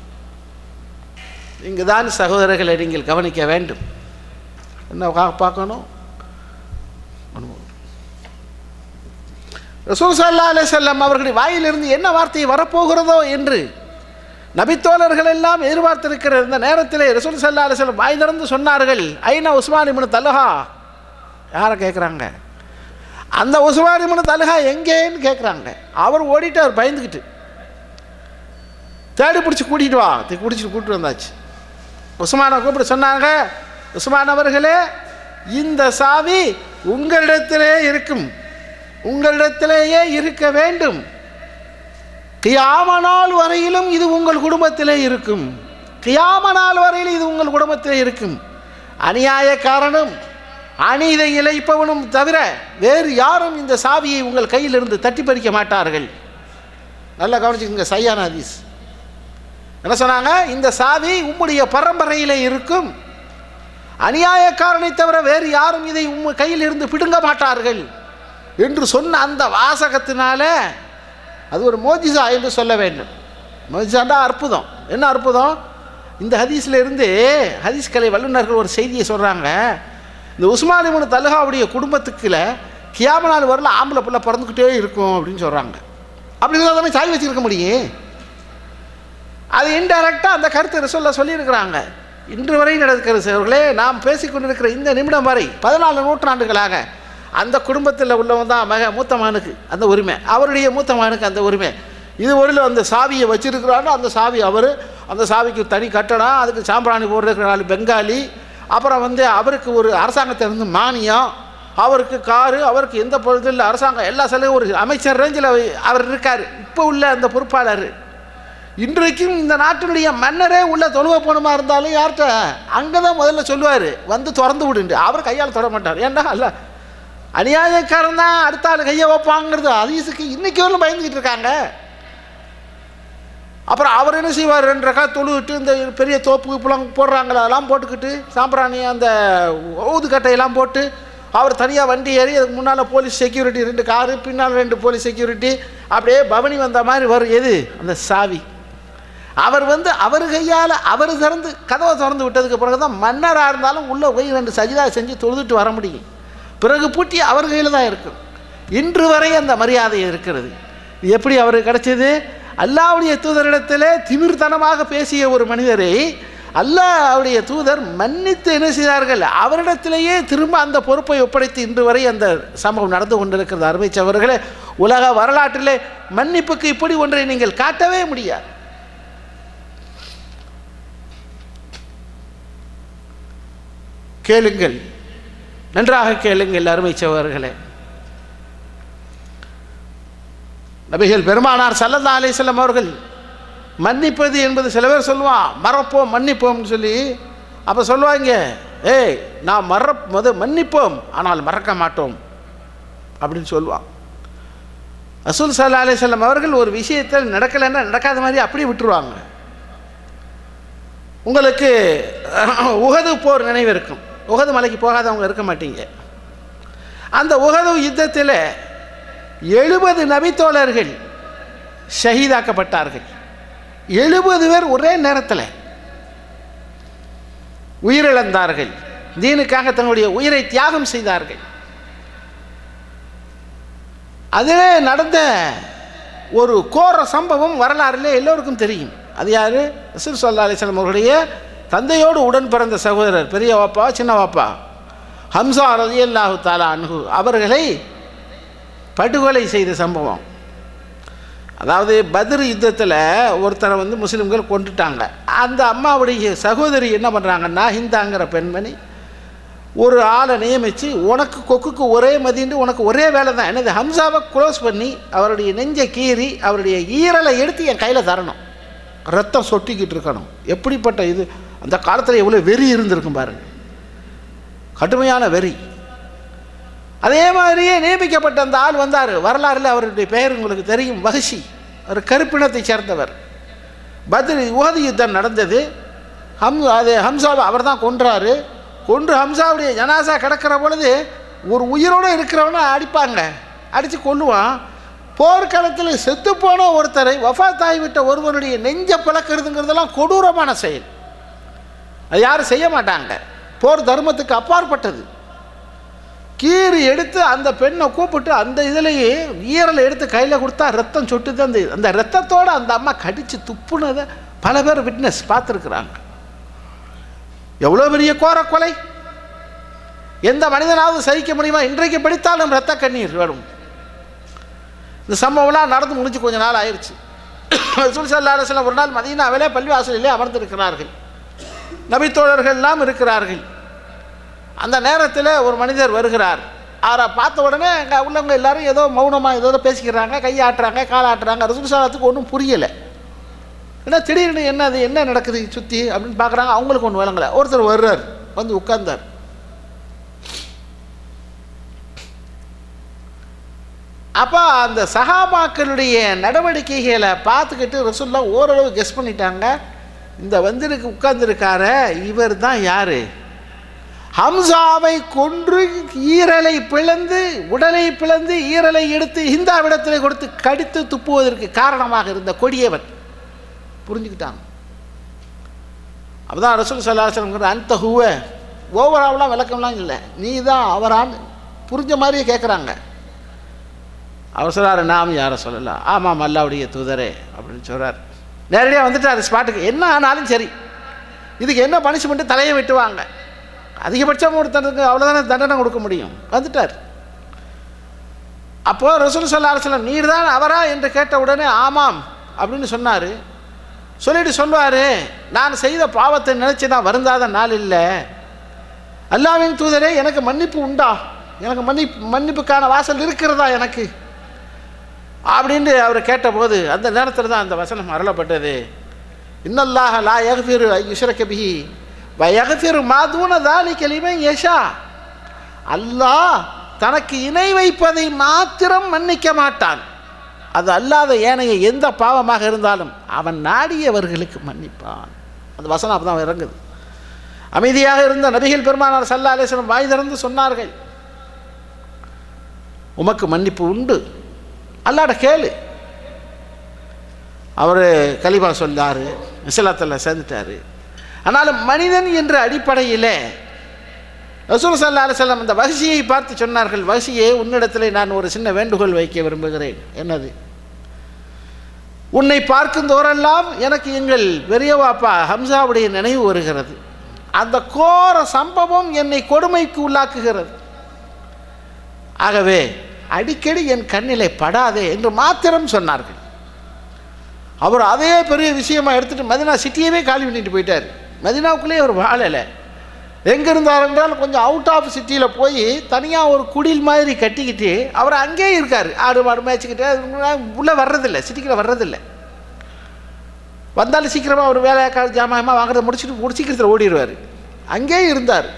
S4: இங்கு தான் சகோதரர்களை நீங்கள் கவனிக்க வேண்டும் என்ன கா- பார்க்கணும் ரசூல் சல்லா அலைஹி அவர்களுடைய வாயிலிருந்து என்ன வார்த்தை வரப்போகிறதோ என்று நபித்தோழர்கள் எல்லாம் எதிர்பார்த்திருக்கிற இந்த நேரத்திலே ரசூல் சல்லா அலிஸ்லம் வாய் திறந்து சொன்னார்கள் ஐநா உஸ்மான் இப்னு தல்ஹா யாரை கேட்குறாங்க அந்த உஸ்மான் இப்னு தல்ஹா எங்கேன்னு கேட்குறாங்க அவர் ஓடிட்டார் பயந்துக்கிட்டு தேடி பிடிச்சி கூட்டிகிட்டு வா பிடிச்சிட்டு கூட்டிட்டு வந்தாச்சு உஸ்மானை கூப்பிட்டு சொன்னாங்க உஸ்மான் அவர்களே இந்த சாவி உங்களிடத்திலே இருக்கும் உங்களிடத்திலேயே இருக்க வேண்டும் கியாம நாள் வரையிலும் இது உங்கள் குடும்பத்திலே இருக்கும் கியாம நாள் வரையில் இது உங்கள் குடும்பத்திலே இருக்கும் அநியாயக்காரனும் அநீதை இழைப்பவனும் தவிர வேறு யாரும் இந்த சாவியை உங்கள் கையிலிருந்து தட்டி பறிக்க மாட்டார்கள் நல்லா கவனிச்சுக்கோங்க சையான ஹதீஸ் என்ன சொன்னாங்க இந்த சாவி உம்முடைய பரம்பரையிலே இருக்கும் அநியாயக்காரனை தவிர வேறு யாரும் இதை உம் கையில் இருந்து பிடுங்க மாட்டார்கள் என்று சொன்ன அந்த வாசகத்தினால அது ஒரு மோஜிசா என்று சொல்ல வேண்டும் மோஜிசாண்டா அற்புதம் என்ன அற்புதம் இந்த ஹதீஸ்ல இருந்து ஹதீஸ் கலை வல்லுநர்கள் ஒரு செய்தியை சொல்கிறாங்க இந்த உஸ்மானிமுன் தல்ஹாவுடைய குடும்பத்துக்குள்ள கியாம நாள் வரல ஆம்பளை பிள்ளை பிறந்துக்கிட்டே இருக்கும் அப்படின்னு சொல்கிறாங்க அப்படி இருந்தால் தானே சாய் வச்சிருக்க முடியும் அது இன்டெரக்டாக அந்த கருத்தை ரசோல்லா சொல்லியிருக்கிறாங்க இன்று வரை நடக்கிறது அவர்களே நாம் பேசிக்கொண்டிருக்கிற இந்த நிமிடம் வரை பதினாலு நூற்றாண்டுகளாக அந்த குடும்பத்தில் உள்ளவன் தான் மக மூத்த மகனுக்கு அந்த உரிமை அவருடைய மூத்த மகனுக்கு அந்த உரிமை இது ஒரு அந்த சாவியை வச்சிருக்கிறாரோ அந்த சாவி அவர் அந்த சாவிக்கு தனி கட்டடம் அதுக்கு சாம்பிராணி போடுறதுக்கு நாலு பெங்காலி அப்புறம் வந்து அவருக்கு ஒரு அரசாங்கத்திலிருந்து மானியம் அவருக்கு காரு அவருக்கு எந்த பொழுதில் அரசாங்கம் எல்லா செலவும் ஒரு அமைச்சர் ரேஞ்சில் அவர் இருக்கார் இப்போ உள்ள அந்த பொறுப்பாளர் இன்றைக்கும் இந்த நாட்டினுடைய மன்னரே உள்ள தொழுவ போனமா இருந்தாலும் யார்கிட்ட அங்கே தான் முதல்ல சொல்லுவார் வந்து திறந்து விடுண்டு அவர் கையால் தொட மாட்டார் ஏன்டா அல்ல அநியாயக்காரன் தான் அடுத்த ஆள் கையை வைப்பாங்கிறது அதீசுக்கு இன்னைக்கு வரலும் பயந்துக்கிட்டு இருக்காங்க அப்புறம் அவர் என்ன செய்வார் ரெண்டு ரக்கா தொழுவிட்டு இந்த பெரிய தோப்பு இப்பெல்லாம் போடுறாங்களா அதெல்லாம் போட்டுக்கிட்டு சாம்பிராணி அந்த ஊது கட்டையெல்லாம் போட்டு அவர் தனியாக வண்டி ஏறி அதுக்கு முன்னால் போலீஸ் செக்யூரிட்டி ரெண்டு காரு பின்னால் ரெண்டு போலீஸ் செக்யூரிட்டி அப்படியே பவனி வந்த மாதிரி வரும் எது அந்த சாவி அவர் வந்து அவர் கையால் அவர் திறந்து கதவை திறந்து விட்டதுக்கு பிறகு தான் மன்னராக இருந்தாலும் உள்ளே போய் ரெண்டு சஜிதா செஞ்சு தொழுதுட்டு வர முடியும் பிறகு பூட்டி அவர் கையில் தான் இருக்கும் இன்று வரை அந்த மரியாதை இருக்கிறது இது எப்படி அவருக்கு கிடைச்சது அல்லாவுடைய தூதரிடத்தில் திமிர்த்தனமாக பேசிய ஒரு மனிதரை அல்லாவுடைய தூதர் மன்னித்து என்ன செய்தார்கள் அவரிடத்திலேயே திரும்ப அந்த பொறுப்பை ஒப்படைத்து இன்று வரை அந்த சம்பவம் நடந்து கொண்டிருக்கிறது அருமை சவர்களே உலக வரலாற்றிலே மன்னிப்புக்கு இப்படி ஒன்றை நீங்கள் காட்டவே முடியாது கேளுங்கள் நன்றாக கேளுங்கள் அருமை சவர்களே நபிகள் பெருமானார் சல்லல்லா அலிஸ்லாம் அவர்கள் மன்னிப்பது என்பது சில பேர் சொல்லுவான் மறப்போம் மன்னிப்போம்னு சொல்லி அப்போ சொல்லுவாங்க ஏய் நான் மற முத மன்னிப்போம் ஆனால் மறக்க மாட்டோம் அப்படின்னு சொல்லுவான் அசூல் சல்லா அலிஸ்லாம் அவர்கள் ஒரு விஷயத்தில் நடக்கலைன்னா நடக்காத மாதிரி அப்படியே விட்டுருவாங்க உங்களுக்கு உகது போர் நினைவு இருக்கும் உகது மலைக்கு போகாதவங்க இருக்க மாட்டீங்க அந்த உகது யுத்தத்தில் எழுபது நபித்தோழர்கள் ஷஹீதாக்கப்பட்டார்கள் எழுபது பேர் ஒரே நேரத்தில் உயிரிழந்தார்கள் தீனுக்காக தன்னுடைய உயிரை தியாகம் செய்தார்கள் அதிலே நடந்த ஒரு கோர சம்பவம் வரலாறுல எல்லோருக்கும் தெரியும் அது யார் ரசூல் சல்லா அலிஸ்லாம் அவர்களுடைய தந்தையோடு உடன் பிறந்த சகோதரர் பெரிய வாப்பா சின்ன வாப்பா ஹம்சா ரதி அல்லாஹு தாலா அன்ஹு அவர்களை படுகொலை செய்த சம்பவம் அதாவது பத்ர் யுத்தத்தில் ஒருத்தரை வந்து முஸ்லீம்கள் கொண்டுட்டாங்க அந்த அம்மாவுடைய சகோதரி என்ன பண்ணுறாங்கன்னா ஹிந்தாங்கிற பெண்மணி ஒரு ஆளை நியமித்து உனக்கு கொக்குக்கு ஒரே மதிண்டு உனக்கு ஒரே வேலை தான் என்னது ஹம்சாவை க்ளோஸ் பண்ணி அவருடைய நெஞ்சை கீறி அவருடைய ஈரலை எடுத்து என் கையில் தரணும் ரத்தம் சொட்டிக்கிட்டு இருக்கணும் எப்படிப்பட்ட இது அந்த காலத்தில் எவ்வளோ வெறி இருந்திருக்கும் பாருங்க கடுமையான வெறி அதே மாதிரியே நியமிக்கப்பட்ட அந்த ஆள் வந்தார் வரலாறுல அவருடைய பெயர் உங்களுக்கு தெரியும் வகசி அவர் கருப்பினத்தை சேர்ந்தவர் பத்ரி உகதி யுத்தம் நடந்தது ஹம் அது ஹம்சாவை அவர் தான் கொன்றாரு கொன்று ஹம்சாவுடைய ஜனாசா கிடக்கிற பொழுது ஒரு உயிரோடு இருக்கிறவனை அடிப்பாங்க அடித்து கொல்லுவான் போர்க்களத்தில் செத்துப்போன ஒருத்தரை வஃபாத்தாகி விட்ட ஒருவனுடைய நெஞ்ச பிளக்கிறதுங்கிறதெல்லாம் கொடூரமான செயல் அது யாரும் செய்ய மாட்டாங்க போர் தர்மத்துக்கு அப்பாற்பட்டது கீறி எடுத்து அந்த பெண்ணை கூப்பிட்டு அந்த இதுலேயே ஈரலை எடுத்து கையில் கொடுத்தா ரத்தம் சொட்டுது அந்த அந்த ரத்தத்தோடு அந்த அம்மா கடித்து துப்புனதை பல பேர் விட்னஸ் பார்த்துருக்குறாங்க எவ்வளோ பெரிய கோர கொலை எந்த மனிதனாவது சகிக்க முடியுமா இன்றைக்கு படித்தாலும் ரத்த கண்ணீர் வரும் இந்த சம்பவம்லாம் நடந்து முடிஞ்சு கொஞ்ச நாள் ஆயிடுச்சு ரசூல் சல்லா அலுவலம் ஒரு நாள் மதீனாவிலே பள்ளிவாசலிலே அமர்ந்திருக்கிறார்கள் நபித்தோழர்கள்லாம் இருக்கிறார்கள் அந்த நேரத்தில் ஒரு மனிதர் வருகிறார் அவரை பார்த்த உடனே அங்கே உள்ளவங்க எல்லாரும் ஏதோ மௌனமாக ஏதோ பேசிக்கிறாங்க கையாட்டுறாங்க காலாட்டுறாங்க ரசூல் சாலத்துக்கு ஒன்றும் புரியலை ஏன்னா திடீர்னு என்ன அது என்ன நடக்குது சுற்றி அப்படின்னு பார்க்குறாங்க அவங்களுக்கு ஒன்று விளங்கலை ஒருத்தர் வர்றார் வந்து உட்கார்ந்தார் அப்போ அந்த சஹாபாக்களுடைய நடவடிக்கைகளை பார்த்துக்கிட்டு ரசூல்லா ஓரளவு கெஸ் பண்ணிட்டாங்க இந்த வந்திருக்கு உட்கார்ந்துருக்கார இவர் தான் யார் ஹம்சாவை கொன்று ஈரலை பிளந்து உடலை பிளந்து ஈரலை எடுத்து ஹிந்தாவிடத்தில் கொடுத்து கடித்து துப்புவதற்கு காரணமாக இருந்த கொடியவன் புரிஞ்சுக்கிட்டாங்க அப்பதான் ரசூல் சல்லாஹம்ங்கிற அந்த ஹூவ ஓவராவெலாம் விளக்கம்லாம் இல்லை நீ தான் அவரான்னு புரிஞ்ச மாதிரியே கேட்குறாங்க அவர் சொல்கிறாரு நாம் யாரை சொல்லலாம் ஆமாம் அல்லாவுடைய தூதரே அப்படின்னு சொல்கிறார் நேரடியாக வந்துட்டார் ஸ்பாட்டுக்கு என்ன ஆனாலும் சரி இதுக்கு என்ன பனிஷ்மெண்ட்டு தலையை வெட்டுவாங்க அதிகபட்சம் ஒருத்தருக்கு அவ்வளோதானே தண்டனை கொடுக்க முடியும் வந்துட்டார் அப்போது ரசூல் சல்லா அலுவலம் நீர் தான் அவரா என்று கேட்ட உடனே ஆமாம் அப்படின்னு சொன்னார் சொல்லிட்டு சொல்லுவார் நான் செய்த பாவத்தை நினச்சி நான் வருந்தாத நாள் இல்லை அல்லாவின் தூதரே எனக்கு மன்னிப்பு உண்டா எனக்கு மன்னிப்பு மன்னிப்புக்கான வாசல் இருக்கிறதா எனக்கு அப்படின்னு அவர் கேட்டபோது அந்த நேரத்தில் தான் அந்த வசனம் அருளப்பட்டது இன்னல்லாஹ லா யகஃபிரு யுஷ்ரக பிஹி வ யகஃபிரு மாதூன தாலிக லிமன் யஷா அல்லாஹ் தனக்கு இணை வைப்பதை மாத்திரம் மன்னிக்க மாட்டான் அது அல்லாத ஏனைய எந்த பாவமாக இருந்தாலும் அவன் நாடியவர்களுக்கு மன்னிப்பான் அந்த வசனம் அப்போ தான் இறங்குது அமைதியாக இருந்த நபிகள் பெருமானார் சல்லா அலேஸ்வரம் வாய் திறந்து சொன்னார்கள் உமக்கு மன்னிப்பு உண்டு அல்லாட கேளு அவர் கலிபா சொல்லார் இஸ்லாத்தில் சேர்ந்துட்டார் ஆனாலும் மனிதன் என்ற அடிப்படையில் ரசூல் சல்லா அலுவலம் அந்த வசியை பார்த்து சொன்னார்கள் வசியே உன்னிடத்தில் நான் ஒரு சின்ன வேண்டுகோள் வைக்க விரும்புகிறேன் என்னது உன்னை பார்க்கும் தோறெல்லாம் எனக்கு எங்கள் பெரியவாப்பா ஹம்சாவுடைய நினைவு வருகிறது அந்த கோர சம்பவம் என்னை கொடுமைக்கு உள்ளாக்குகிறது ஆகவே அடிக்கடி என் கண்ணிலே படாதே என்று மாத்திரம் சொன்னார்கள் அவர் அதே பெரிய விஷயமா எடுத்துகிட்டு மதினா சிட்டியவே காலி பண்ணிட்டு போயிட்டார் மதினாவுக்குள்ளேயே அவர் வாழலை எங்கே இருந்தார் என்றால் கொஞ்சம் அவுட் ஆஃப் சிட்டியில் போய் தனியாக ஒரு குடில் மாதிரி கட்டிக்கிட்டு அவர் அங்கேயே இருக்கார் ஆடு மாடு மேய்ச்சிக்கிட்டு உள்ளே வர்றதில்லை சிட்டிக்குள்ளே வர்றதில்லை வந்தாலும் சீக்கிரமாக ஒரு வேலை ஜாமாயமாக வாங்குறத முடிச்சுட்டு முடிச்சு சீக்கிரத்தில் ஓடிடுவார் அங்கேயே இருந்தார்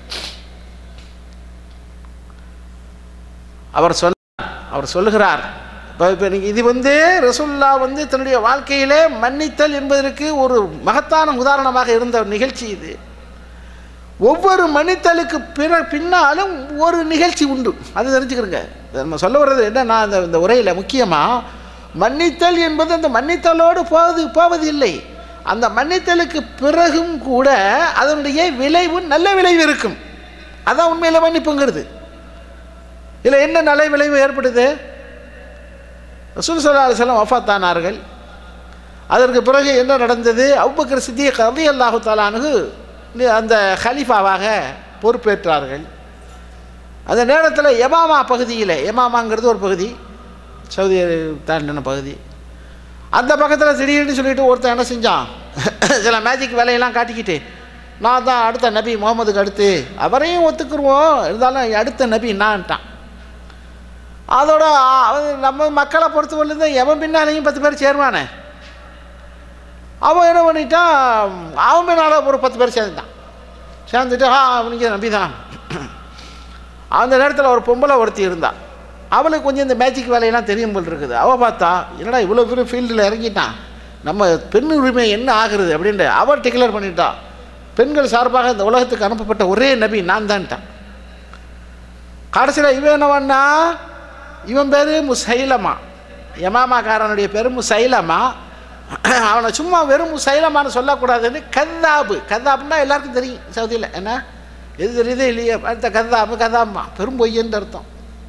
S4: அவர் சொன்ன அவர் சொல்லுகிறார் இப்போ இப்போ நீங்கள் இது வந்து ரசுல்லா வந்து தன்னுடைய வாழ்க்கையிலே மன்னித்தல் என்பதற்கு ஒரு மகத்தான உதாரணமாக இருந்த ஒரு நிகழ்ச்சி இது ஒவ்வொரு மன்னித்தலுக்கு பிற பின்னாலும் ஒரு நிகழ்ச்சி உண்டு அது தெரிஞ்சுக்கிறோங்க நம்ம சொல்ல வர்றது என்ன நான் இந்த இந்த உரையில் முக்கியமாக மன்னித்தல் என்பது அந்த மன்னித்தலோடு போவது போவது இல்லை அந்த மன்னித்தலுக்கு பிறகும் கூட அதனுடைய விளைவு நல்ல விளைவு இருக்கும் அதான் உண்மையில் மன்னிப்புங்கிறது இதில் என்ன நல்ல விளைவு ஏற்படுது ரசூல் சல்லா அலுவலம் வஃபாத்தானார்கள் அதற்கு பிறகு என்ன நடந்தது அவ்வக்கர் சித்திக் ரதி அல்லாஹு தாலானு அந்த ஹலீஃபாவாக பொறுப்பேற்றார்கள் அந்த நேரத்தில் எமாமா பகுதியில் எமாமாங்கிறது ஒரு பகுதி சவுதி தாண்டின பகுதி அந்த பக்கத்தில் திடீர்னு சொல்லிட்டு ஒருத்தன் என்ன செஞ்சான் சில மேஜிக் வேலையெல்லாம் காட்டிக்கிட்டு நான் தான் அடுத்த நபி முகமதுக்கு அடுத்து அவரையும் ஒத்துக்குருவோம் இருந்தாலும் அடுத்த நபி நான்ட்டான் அதோட ஆ, அவன் நம்ம மக்களை பொறுத்தவரையிலும் எவன் பின்னாலையும் பத்து பேர் சேருவானே அவன் என்ன பண்ணிட்டான் அவன் பின்னால் ஒரு பத்து பேர் சேர்ந்துட்டான் சேர்ந்துட்டு ஆ அவனுக்கு நம்பி தான் அந்த நேரத்தில் ஒரு பொம்பளை ஒருத்தி இருந்தா அவளுக்கு கொஞ்சம் இந்த மேஜிக் வேலையெல்லாம் தெரியும் போல் இருக்குது அவள் பார்த்தா என்னடா இவ்வளோ பெரிய ஃபீல்டில் இறங்கிட்டான் நம்ம பெண் உரிமை என்ன ஆகுறது அப்படின்ட்டு அவள் டிக்ளேர் பண்ணிட்டான் பெண்கள் சார்பாக இந்த உலகத்துக்கு அனுப்பப்பட்ட ஒரே நபி நான் தான்ட்டான் கடைசியில் இவன் என்ன பண்ணா இவன் பேர் முசைலமா யமாமாக்காரனுடைய பேர் முசைலமா அவனை சும்மா வெறும் முசைலமான்னு சொல்லக்கூடாதுன்னு கந்தாபு கந்தாப்புன்னா எல்லாருக்கும் தெரியும் சவுதியில் என்ன எது தெரியுதே இல்லையே அடுத்த கந்தாபு கதாம்மா பெரும் பொய்யன்னு அர்த்தம்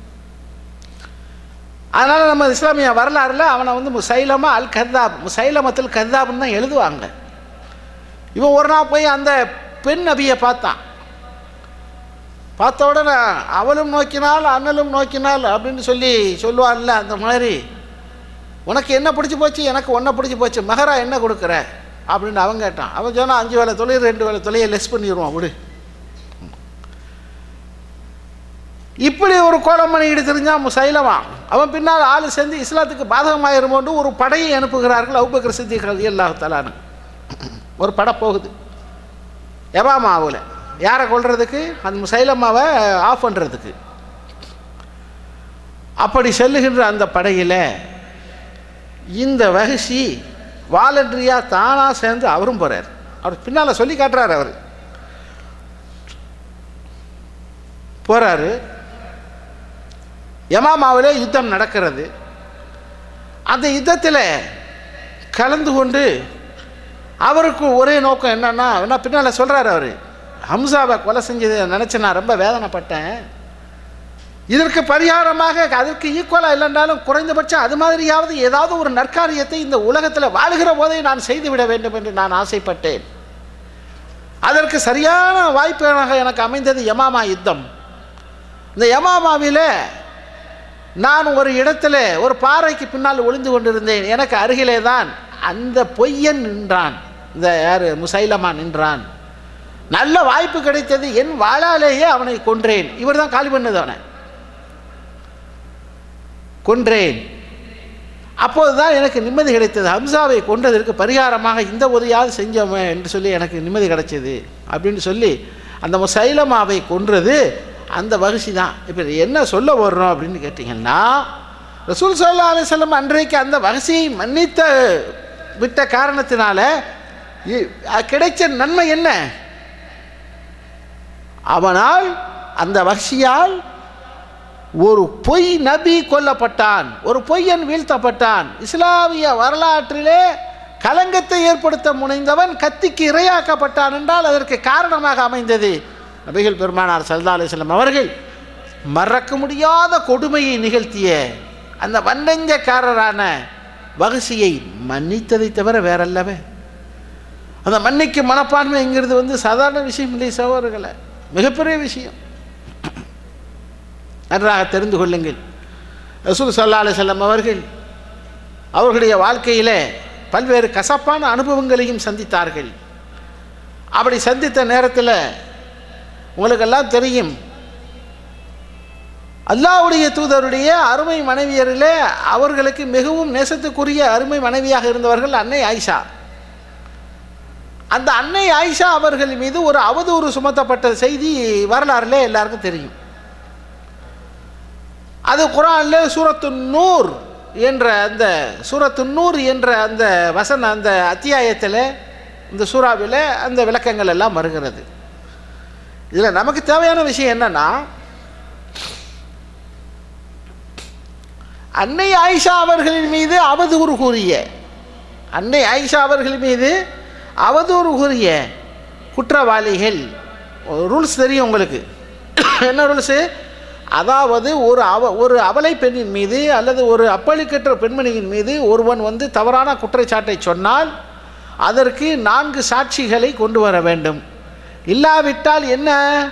S4: அதனால் நம்ம இஸ்லாமிய வரலாறுல அவனை வந்து முசைலமா அல் கந்தாப் முசைலமத்தில் கந்தாப்னு தான் எழுதுவாங்க இவன் ஒரு நாள் போய் அந்த பெண் நபியை பார்த்தான் பார்த்த உடனே அவளும் நோக்கினாள் அண்ணலும் நோக்கினாள் அப்படின்னு சொல்லி சொல்லுவாள்ல அந்த மாதிரி உனக்கு என்ன பிடிச்சி போச்சு எனக்கு ஒன்றை பிடிச்சி போச்சு மகரா என்ன கொடுக்குற அப்படின்னு அவன் கேட்டான் அவன் சொன்னான் அஞ்சு வேலை தொழில் ரெண்டு வேலை தொழிலை லெஸ் பண்ணிடுவான் விடு இப்படி ஒரு கோலம் பண்ணிக்கிட்டு தெரிஞ்சான் முசைலமா அவன் பின்னால் ஆள் சேர்ந்து இஸ்லாத்துக்கு பாதகமாயிருமோண்டு ஒரு படையை அனுப்புகிறார்கள் அவுபக்கர் சித்திகள் அல்லாஹ் தலான்னு ஒரு படை போகுது எபாமாவில் யாரை கொல்றதுக்கு அந்த முசைலம்மாவை ஆஃப் பண்ணுறதுக்கு அப்படி செல்லுகின்ற அந்த படையில் இந்த வகசி வாலண்டரியாக தானாக சேர்ந்து அவரும் போகிறார் அவர் பின்னால் சொல்லி காட்டுறாரு அவர் போகிறாரு யமாமாவிலே யுத்தம் நடக்கிறது அந்த யுத்தத்தில் கலந்து கொண்டு அவருக்கு ஒரே நோக்கம் என்னன்னா என்ன பின்னால் சொல்கிறாரு அவர் ஹம்சாவை கொலை செஞ்சதை நினச்சி நான் ரொம்ப வேதனைப்பட்டேன் இதற்கு பரிகாரமாக அதற்கு ஈக்குவலாக இல்லைன்றாலும் குறைந்தபட்சம் அது மாதிரியாவது ஏதாவது ஒரு நற்காரியத்தை இந்த உலகத்தில் வாழுகிற போதே நான் செய்துவிட வேண்டும் என்று நான் ஆசைப்பட்டேன் அதற்கு சரியான வாய்ப்பாக எனக்கு அமைந்தது யமாமா யுத்தம் இந்த யமாமாவில் நான் ஒரு இடத்துல ஒரு பாறைக்கு பின்னால் ஒளிந்து கொண்டிருந்தேன் எனக்கு அருகிலே தான் அந்த பொய்யன் நின்றான் இந்த யார் முசைலமா நின்றான் நல்ல வாய்ப்பு கிடைத்தது என் வாளாலேயே அவனை கொன்றேன் இவர் தான் காலி பண்ணது அவனை கொன்றேன் அப்போது தான் எனக்கு நிம்மதி கிடைத்தது ஹம்சாவை கொன்றதற்கு பரிகாரமாக இந்த உதவியாவது செஞ்சோமே என்று சொல்லி எனக்கு நிம்மதி கிடைச்சது அப்படின்னு சொல்லி அந்த முசைலமாவை கொன்றது அந்த வகுசி தான் இப்போ என்ன சொல்ல வர்றோம் அப்படின்னு கேட்டிங்கன்னா ரசூல் சல்லா அலிசல்லம் அன்றைக்கு அந்த வகசியை மன்னித்த விட்ட காரணத்தினால இ- அ- கிடைச்ச நன்மை என்ன அவனால் அந்த வகசியால் ஒரு பொய் நபி கொல்லப்பட்டான் ஒரு பொய்யன் வீழ்த்தப்பட்டான் இஸ்லாமிய வரலாற்றிலே கலங்கத்தை ஏற்படுத்த முனைந்தவன் கத்திக்கு இரையாக்கப்பட்டான் என்றால் அதற்கு காரணமாக அமைந்தது நபிகள் பெருமானார் சல்லா அலிஸ்லாம் அவர்கள் மறக்க முடியாத கொடுமையை நிகழ்த்திய அந்த வன்னஞ்சக்காரரான வகசியை மன்னித்ததை தவிர வேறல்லவே அந்த மன்னிக்கும் மனப்பான்மைங்கிறது வந்து சாதாரண விஷயம் இல்லை சகோதரர்களை மிகப்பெரிய விஷயம் நன்றாக தெரிந்து கொள்ளுங்கள் ரசூல் சல்லா அலிசல்லம் அவர்கள் அவர்களுடைய வாழ்க்கையிலே பல்வேறு கசப்பான அனுபவங்களையும் சந்தித்தார்கள் அப்படி சந்தித்த நேரத்தில் உங்களுக்கெல்லாம் தெரியும் அல்லாஹ்வுடைய தூதருடைய அருமை மனைவியரிலே அவர்களுக்கு மிகவும் நேசத்துக்குரிய அருமை மனைவியாக இருந்தவர்கள் அன்னை ஆயிஷா அந்த அன்னை ஆயிஷா அவர்கள் மீது ஒரு அவதூறு சுமத்தப்பட்ட செய்தி வரலாறுல எல்லாருக்கும் தெரியும் அது குரான்ல சூரத்து நூர் என்ற அந்த சூரத்து நூர் என்ற அந்த வசன அந்த அத்தியாயத்தில் இந்த சூறாவில் அந்த விளக்கங்கள் எல்லாம் வருகிறது இதில் நமக்கு தேவையான விஷயம் என்னன்னா அன்னை ஆயிஷா அவர்களின் மீது அவதூறு கூறிய அன்னை ஆயிஷா அவர்கள் மீது அவதூறு கூறிய குற்றவாளிகள் ரூல்ஸ் தெரியும் உங்களுக்கு என்ன ரூல்ஸு அதாவது ஒரு அவ ஒரு அவலை பெண்ணின் மீது அல்லது ஒரு அப்பழுக்கற்ற பெண்மணியின் மீது ஒருவன் வந்து தவறான குற்றச்சாட்டை சொன்னால் அதற்கு நான்கு சாட்சிகளை கொண்டு வர வேண்டும் இல்லாவிட்டால் என்ன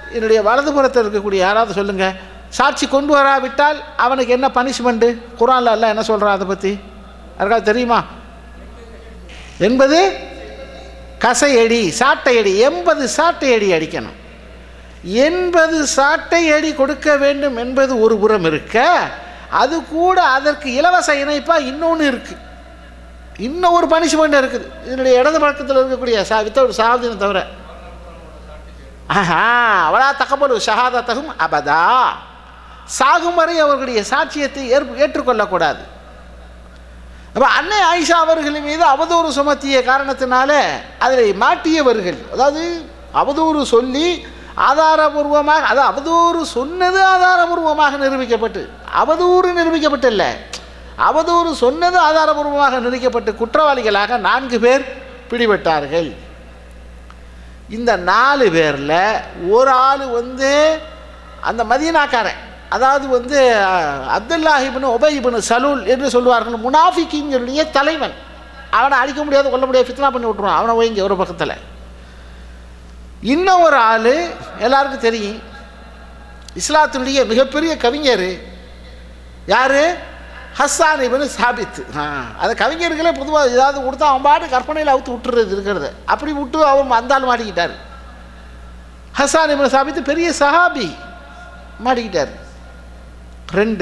S4: என்னுடைய வலதுபுறத்தில் இருக்கக்கூடிய யாராவது சொல்லுங்கள் சாட்சி கொண்டு வராவிட்டால் அவனுக்கு என்ன பனிஷ்மெண்ட்டு குரான்ல எல்லாம் என்ன சொல்கிறான் அதை பற்றி யாருக்காவது தெரியுமா என்பது கசையடி சாட்டையடி எண்பது சாட்டையடி அடிக்கணும் எண்பது சாட்டையடி கொடுக்க வேண்டும் என்பது ஒரு புறம் இருக்க அது கூட அதற்கு இலவச இணைப்பாக இன்னொன்று இருக்குது இன்னும் ஒரு பனிஷ்மெண்ட் இருக்குது இதனுடைய இடது பக்கத்தில் இருக்கக்கூடிய சா வித்தவுட் சாவதினை தவிர ஆஹா அவளா தகப்பலு ஷஹாதத்தகும் அபதா சாகும் வரை அவர்களுடைய சாட்சியத்தை ஏற்பு ஏற்றுக்கொள்ளக்கூடாது அப்போ அன்னை ஆயிஷா அவர்கள் மீது அவதூறு சுமத்திய காரணத்தினால அதில் மாட்டியவர்கள் அதாவது அவதூறு சொல்லி ஆதாரபூர்வமாக அது அவதூறு சொன்னது ஆதாரபூர்வமாக நிரூபிக்கப்பட்டு அவதூறு நிரூபிக்கப்பட்டில்ல அவதூறு சொன்னது ஆதாரபூர்வமாக நிரூபிக்கப்பட்டு குற்றவாளிகளாக நான்கு பேர் பிடிபட்டார்கள் இந்த நாலு பேரில் ஒரு ஆள் வந்து அந்த மதீனாக்காரன் அதாவது வந்து அஹ், அப்துல்லாஹிபின் உபயிபின் சலூல் என்று சொல்லுவார்கள் முனாஃபிக்கிங்களுடைய தலைவன் அவனை அழிக்க முடியாது கொல்ல முடியாது ஃபித்னா பண்ணி விட்ருவான் அவனை வைங்க ஒரு பக்கத்தில் இன்னும் ஒரு ஆள் எல்லாருக்கும் தெரியும் இஸ்லாத்தினுடைய மிகப்பெரிய கவிஞர் யார் ஹஸ்ஸான் இபின் சாபித் ஆ அது கவிஞர்களே பொதுவாக ஏதாவது கொடுத்தா அவன் பாட்டு கற்பனையில் அவுத்து விட்டுறது இருக்கிறது அப்படி விட்டு அவன் அந்த ஆள் மாட்டிக்கிட்டார் ஹஸ்ஸான் இபின் சாபித் பெரிய சஹாபி மாட்டிக்கிட்டார் ரெண்டு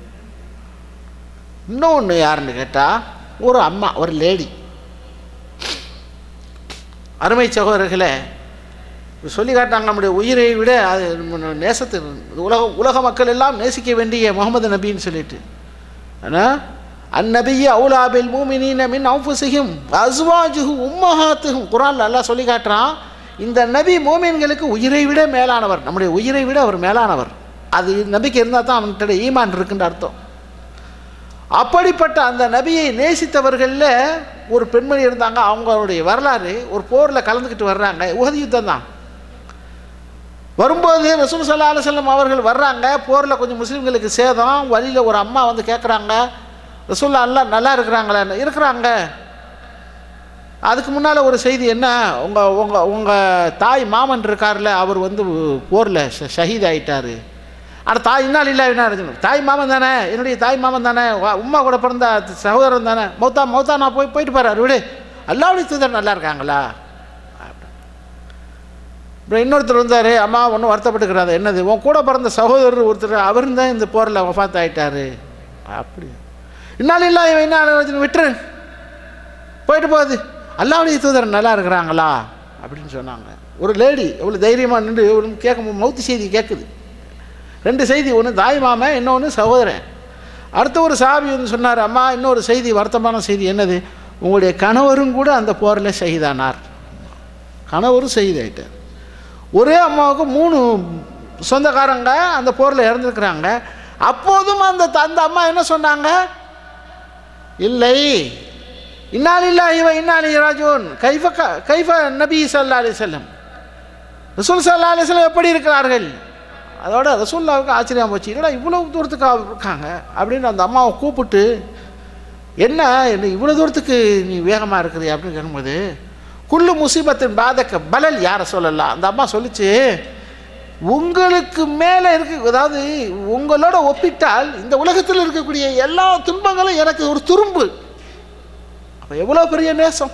S4: இன்னொன்று யாருன்னு கேட்டால் ஒரு அம்மா ஒரு லேடி அருமை சகோதரர்களே இப்ப சொல்லி காட்டாங்க நம்முடைய உயிரை விட அது நம்ம நேசத்து உலக உலக மக்கள் எல்லாம் நேசிக்க வேண்டிய முகமது நபின்னு சொல்லிட்டு ஆனால் அந்நபிய அவுலாபில் மூமினீன மின் அவுஃபுசிகும் அஸ்வாஜுகு உம்மஹாத்துகும் குரான் எல்லாம் சொல்லி காட்டுறான் இந்த நபி மூமின்களுக்கு உயிரை விட மேலானவர் நம்முடைய உயிரை விட அவர் மேலானவர் அது நபிக்கு இருந்தால் தான் அவன்கிட்ட ஈமான் இருக்குன்ற அர்த்தம் அப்படிப்பட்ட அந்த நபியை நேசித்தவர்களில் ஒரு பெண்மணி இருந்தாங்க அவங்களுடைய வரலாறு ஒரு போரில் கலந்துக்கிட்டு வர்றாங்க உகதி யுத்தம் தான் வரும்போது ரசூல் சல்லா அலுவலம் அவர்கள் வர்றாங்க போரில் கொஞ்சம் முஸ்லீம்களுக்கு சேதம் வழியில் ஒரு அம்மா வந்து கேட்குறாங்க ரசூல்லா எல்லாம் நல்லா இருக்கிறாங்களா இருக்கிறாங்க அதுக்கு முன்னால் ஒரு செய்தி என்ன உங்கள் உங்கள் உங்கள் தாய் மாமன் இருக்கார்ல அவர் வந்து போரில் ஷ ஷஹீத் ஆயிட்டாரு ஆனால் தாய் இன்னால் இல்லை என்ன இருக்கணும் தாய் மாமன் தானே என்னுடைய தாய் மாமன் தானே வா- உம்மா கூட பிறந்த சகோதரன் தானே மௌத்தா மௌத்தா நான் போய் போயிட்டு பாரு விடு அல்லாவுடைய தூதர் நல்லா இருக்காங்களா அப்புறம் இன்னொருத்தர் வந்தார் அம்மா ஒன்றும் வருத்தப்பட்டுக்கிறாரு என்னது உன் கூட பிறந்த சகோதரர் ஒருத்தர் அவரும் தான் இந்த போரில் வஃபாத் ஆயிட்டாரு அப்படி இன்னால் இல்லை இவன் என்ன விட்டுரு போயிட்டு போகுது அல்லாவுடைய தூதர் நல்லா இருக்கிறாங்களா அப்படின்னு சொன்னாங்க ஒரு லேடி எவ்வளோ தைரியமாக நின்று இவரு கேட்கும் மௌத்து செய்தி கேட்குது ரெண்டு செய்தி ஒன்று தாய் மாமன் இன்னொன்று சகோதரன் அடுத்த ஒரு சாபி வந்து சொன்னார் அம்மா இன்னொரு செய்தி வருத்தமான செய்தி என்னது உங்களுடைய கணவரும் கூட அந்த போரில் ஷஹீதானார் கணவரும் ஷஹீதாயிட்டார் ஒரே அம்மாவுக்கு மூணு சொந்தக்காரங்க அந்த போரில் இறந்துருக்குறாங்க அப்போதும் அந்த அந்த அம்மா என்ன சொன்னாங்க இல்லை இன்னாலில்லா இவ இன்னாலி ராஜோன் கைஃப க- கைஃப நபி சல்லா அலி செல்லம் ரசூல் சல்லா அலி செல்லம் எப்படி இருக்கிறார்கள் அதோட ரசூல்லாவுக்கு ஆச்சரியம் போச்சு என்னடா இவ்வளோ தூரத்துக்கு அவ இருக்காங்க அப்படின்னு அந்த அம்மாவை கூப்பிட்டு என்ன என்ன இவ்வளோ தூரத்துக்கு நீ வேகமாக இருக்கிறிய அப்படின்னு கேட்கும்போது குள்ளு முசீபத்தின் பாதக்க பலல் யாரை சொல்லலாம் அந்த அம்மா சொல்லிச்சு உங்களுக்கு மேலே இருக்கு அதாவது உங்களோட ஒப்பிட்டால் இந்த உலகத்தில் இருக்கக்கூடிய எல்லா துன்பங்களும் எனக்கு ஒரு துரும்பு அப்போ எவ்வளோ பெரிய நேசம்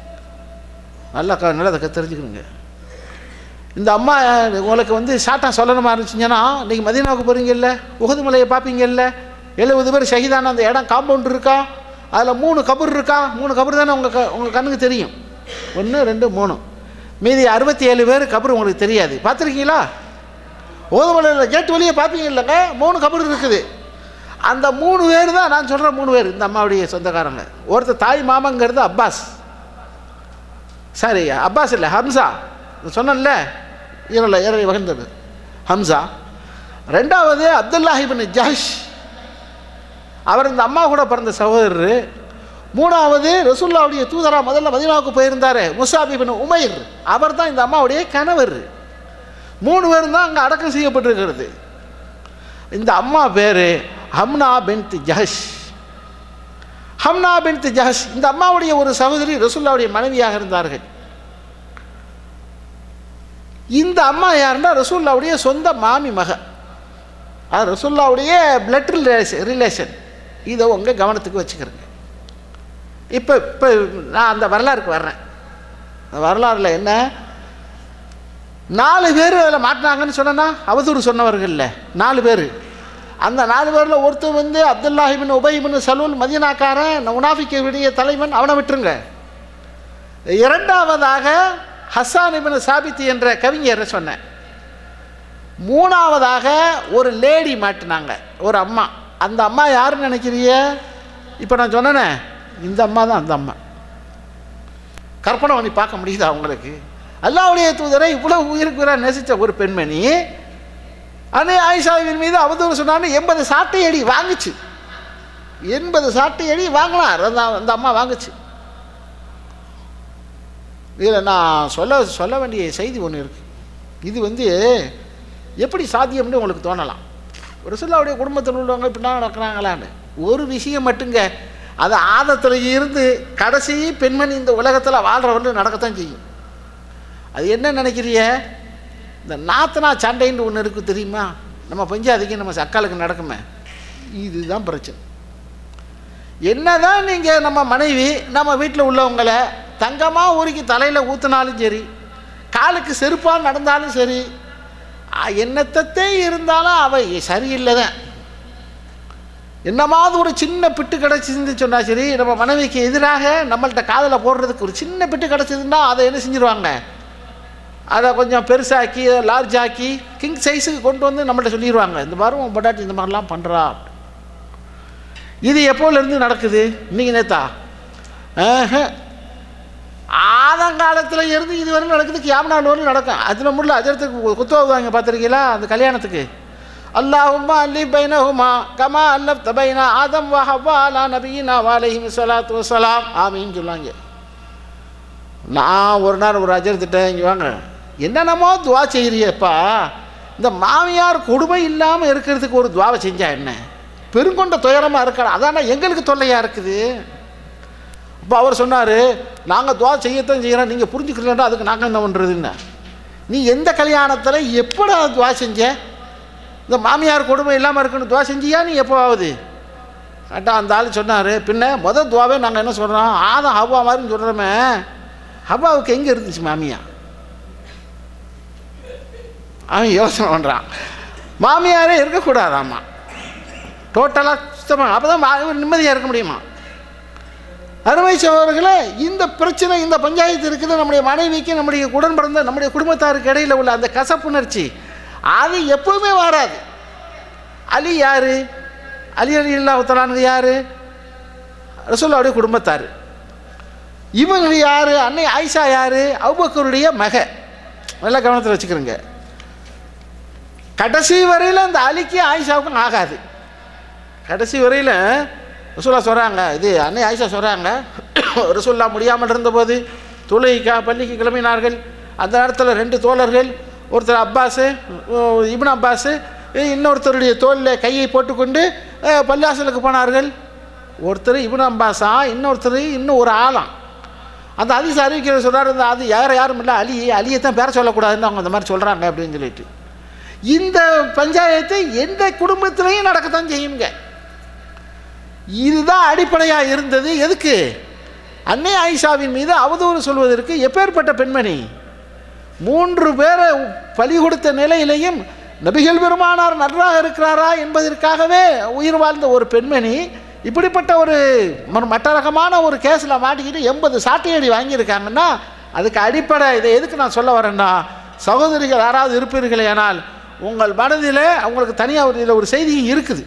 S4: நல்லா க நல்லா அதை தெரிஞ்சுக்கணுங்க இந்த அம்மா உங்களுக்கு வந்து ஷார்ட்டாக சொல்லணுமா இருந்துச்சுங்கன்னா இன்றைக்கி மதீனாவுக்கு போகிறீங்கல்ல உகது மலையை பார்ப்பீங்கல்ல எழுபது பேர் ஷஹீதான அந்த இடம் காம்பவுண்ட் இருக்கா அதில் மூணு கபர் இருக்கா மூணு கபர் தானே உங்கள் க உங்கள் கண்ணுக்கு தெரியும் ஒன்று ரெண்டு மூணு மீதி அறுபத்தி ஏழு பேர் கபர் உங்களுக்கு தெரியாது பார்த்துருக்கீங்களா ஓதுமலையில் கேட்டு வழியே பார்ப்பீங்க இல்லைங்க மூணு கபர் இருக்குது அந்த மூணு பேர் தான் நான் சொல்கிற மூணு பேர் இந்த அம்மாவுடைய சொந்தக்காரங்க ஒருத்தர் தாய் மாமங்கிறது அப்பாஸ் சாரி அப்பாஸ் இல்லை ஹம்சா சொன்னேன்ல இவரில் இறங்கி வகிர்ந்தது ஹம்சா ரெண்டாவது அப்துல்லாஹிபின் ஜஹஷ் அவர் இந்த அம்மா கூட பிறந்த சகோதரர் மூணாவது ரசூல்லாவுடைய தூதரா முதல்ல மதீனாவுக்கு போயிருந்தார் முசாபிபின் உமைர் அவர் தான் இந்த அம்மாவுடைய கணவர் மூணு பேரும் தான் அங்கே அடக்கம் செய்யப்பட்டிருக்கிறது இந்த அம்மா பேர் ஹம்னா பின்த் ஜஹஷ் ஹம்னா பின்த் ஜஹஷ் இந்த அம்மாவுடைய ஒரு சகோதரி ரசூல்லாவுடைய மனைவியாக இருந்தார்கள் இந்த அம்மா யாருன்னா ரசூல்லாவுடைய சொந்த மாமி மக அது ரசூல்லாவுடைய பிளட் ரிலேஷன் ரிலேஷன் இதை உங்கள் கவனத்துக்கு வச்சுக்கிறேங்க இப்போ இப்போ நான் அந்த வரலாறுக்கு வர்றேன் அந்த வரலாறுல என்ன நாலு பேர் அதில் மாட்டினாங்கன்னு சொன்னா அவதூறு சொன்னவர்கள்ல நாலு பேர் அந்த நாலு பேரில் ஒருத்தர் வந்து அப்துல்லாஹிபின் உபயிபின் சலூல் மதியனாக்காரன் முனாஃபிக்குடைய தலைவன் அவனை விட்டுருங்க இரண்டாவதாக ஹஸ்ஸான் இபின் சாபித் என்ற கவிஞரை சொன்னேன் மூணாவதாக ஒரு லேடி மாட்டினாங்க ஒரு அம்மா அந்த அம்மா யாருன்னு நினைக்கிறீங்க இப்போ நான் சொன்னேனே இந்த அம்மா தான் அந்த அம்மா கற்பனை பண்ணி பார்க்க முடியுதா அவங்களுக்கு அல்லாவுடைய தூதரை இவ்வளவு உயிருக்கு உயிராக நேசித்த ஒரு பெண்மணி அன்னை ஆயிஷாவின் மீது அவதூறு சொன்னான்னு எண்பது சாட்டை அடி வாங்குச்சு எண்பது சாட்டை அடி வாங்கினார் அந்த அந்த அம்மா வாங்குச்சு இதில் நான் சொல்ல சொல்ல வேண்டிய செய்தி ஒன்று இருக்குது இது வந்து எப்படி சாத்தியம்னு உங்களுக்கு தோணலாம் ஒரு சிலாவுடைய குடும்பத்தில் உள்ளவங்க இப்படிலாம் நடக்கிறாங்களான்னு ஒரு விஷயம் மட்டுங்க அது ஆதத்தில் இருந்து கடைசி பெண்மணி இந்த உலகத்தில் வாழ்கிறவர்கள் நடக்கத்தான் செய்யும் அது என்ன நினைக்கிறிய இந்த நாத்தனா சண்டைன்னு ஒன்று இருக்குது தெரியுமா நம்ம பஞ்சாதிக்கு நம்ம சக்காலுக்கு நடக்குமே இதுதான் பிரச்சனை என்னதான் நீங்கள் நம்ம மனைவி நம்ம வீட்டில் உள்ளவங்களை தங்கமாக உருக்கி தலையில் ஊற்றினாலும் சரி காலுக்கு செருப்பாக நடந்தாலும் சரி ஆ, என்னத்தத்தே இருந்தாலும் அவ சரியில்லை தான் என்னமாவது ஒரு சின்ன பிட்டு கிடச்சிருந்து சொன்னா சரி நம்ம மனைவிக்கு எதிராக நம்மள்ட்ட காதில் போடுறதுக்கு ஒரு சின்ன பிட்டு கிடச்சிதுன்னா அதை என்ன செஞ்சிருவாங்க அதை கொஞ்சம் பெருசாக்கி லார்ஜ் ஆக்கி கிங் சைஸுக்கு கொண்டு வந்து நம்மள்ட்ட சொல்லிடுவாங்க இந்த மாதிரி உன் பொண்டாட்டி இந்த மாதிரிலாம் பண்ணுறா இது எப்போலேருந்து நடக்குது இன்னைக்கு நேத்தா ஆஹ. ஆதங்காலத்தில் இருந்து இது வரைக்கும் நடக்குது கியாமனால் வரையும் நடக்கும் அதில் முள்ள அஜரத்துக்கு குத்துவாங்க பார்த்துருக்கீங்களா அந்த கல்யாணத்துக்கு அல்லாஹும்மா அல்லி பைனஹுமா கமா அல்லப் தபைனா ஆதம் வஹவா அலா நபியினா வாலைஹிம் ஸலாத்து வஸலாம் ஆமீன்னு சொல்லுவாங்க நான் ஒரு நாள் ஒரு அஜரத்திட்ட இங்கே வாங்க என்னென்னமோ துவா செய்கிறியப்பா இந்த மாமியார் கொடுமை இல்லாமல் இருக்கிறதுக்கு ஒரு துவாவை செஞ்சா என்ன பெருங்கொண்ட துயரமாக இருக்கா அதானே எங்களுக்கு தொல்லையாக இருக்குது அப்போ அவர் சொன்னார் நாங்கள் துவா செய்யத்தான் செய்கிறோம் நீங்கள் புரிஞ்சுக்கலன்னா அதுக்கு நாங்கள் என்ன பண்ணுறதுன்னு நீ எந்த கல்யாணத்தில் எப்படா துவா செஞ்ச இந்த மாமியார் கொடுமை இல்லாமல் இருக்குன்னு துவா செஞ்சியா நீ எப்போ ஆகுது கரெக்டாக அந்த ஆள் சொன்னார் பின்ன முதல் துவாவே நாங்கள் என்ன சொல்கிறோம் ஆதம் ஹவ்வா மாதிரின்னு சொல்கிறோமே ஹவ்வாவுக்கு எங்கே இருந்துச்சு மாமியா அவன் யோசனை பண்ணுறான் மாமியாரே இருக்கக்கூடாதாம்மா டோட்டலாக சுத்தமாக அப்போ தான் நிம்மதியாக இருக்க முடியுமா அருமை சகோதரர்களே இந்த பிரச்சனை இந்த பஞ்சாயத்து இருக்குது நம்முடைய மனைவிக்கு நம்முடைய உடன் பிறந்த நம்முடைய குடும்பத்தாருக்கு இடையில் உள்ள அந்த கசப்புணர்ச்சி அது எப்பவுமே வராது அலி யாரு அலி அலி இல்லாத்தலானது யாரு ரசோல்லாவுடைய குடும்பத்தார் இவங்க யாரு அன்னை ஆயிஷா யாரு அவுபக்கருடைய மக நல்லா கவனத்தில் வச்சுக்கிறோங்க கடைசி வரையில் அந்த அலிக்கு ஆயிஷாவுக்கும் ஆகாது கடைசி வரையில் ரசூல்லா சொல்கிறாங்க இது அன்னை ஆயிஷா சொல்கிறாங்க ரசூல்லா முடியாமல் இருந்தபோது தொழுகைக்கா பள்ளிக்கு கிளம்பினார்கள் அந்த நேரத்தில் ரெண்டு தோழர்கள் ஒருத்தர் அப்பாஸு இப்னு அப்பாஸு இன்னொருத்தருடைய தோளில் கையை போட்டுக்கொண்டு அஹ், பள்ளிவாசலுக்கு போனார்கள் ஒருத்தர் இப்னு அப்பாஸா இன்னொருத்தர் இன்னும் ஒரு ஆளாம் அந்த அதிச அறிவிக்கிற சொல்கிறார் இந்த அது யார் யாரும் இல்லை அலி அலியை தான் பேர சொல்லக்கூடாதுன்னு அவங்க அந்த மாதிரி சொல்கிறாங்க அப்படின்னு சொல்லிட்டு இந்த பஞ்சாயத்து எந்த குடும்பத்திலையும் நடக்கத்தான் செய்யுங்க இதுதான் அடிப்படையாக இருந்தது எதுக்கு அன்னை ஆயிஷாவின் மீது அவதூறு சொல்வதற்கு எப்பேற்பட்ட பெண்மணி மூன்று பேரை பலி கொடுத்த நிலையிலையும் நபிகள் பெருமானார் நன்றாக இருக்கிறாரா என்பதற்காகவே உயிர் வாழ்ந்த ஒரு பெண்மணி இப்படிப்பட்ட ஒரு ம- மட்டரகமான ஒரு கேஸில் மாட்டிக்கிட்டு எண்பது சாட்டையடி வாங்கியிருக்காங்கன்னா அதுக்கு அடிப்படை இதை எதுக்கு நான் சொல்ல வரேன்னா சகோதரிகள் யாராவது இருப்பீர்களே ஆனால் உங்கள் மனதில் உங்களுக்கு தனியாக ஒரு இதில் ஒரு செய்தி இருக்குது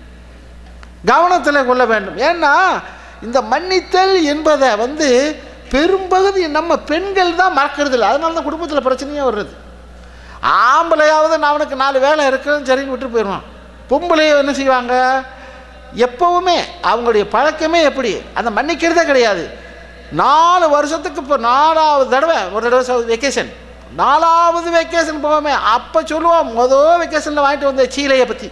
S4: கவனத்தில் கொள்ள வேண்டும் ஏன்னா இந்த மன்னித்தல் என்பதை வந்து பெரும்பகுதி நம்ம பெண்கள் தான் மறக்கிறது இல்லை அதனால தான் குடும்பத்தில் பிரச்சனையே வர்றது ஆம்பளையாவது நான் அவனுக்கு நாலு வேலை இருக்குன்னு சரின்னு விட்டு போயிடுவான் பொம்பளையை என்ன செய்வாங்க எப்பவுமே அவங்களுடைய பழக்கமே எப்படி அந்த மன்னிக்கிறதே கிடையாது நாலு வருஷத்துக்கு இப்போ நாலாவது தடவை ஒரு தடவை வெக்கேஷன் நாலாவது வெக்கேஷன் போவோமே அப்போ சொல்லுவான் மொதல் வெக்கேஷனில் வாங்கிட்டு வந்த சீலையை பற்றி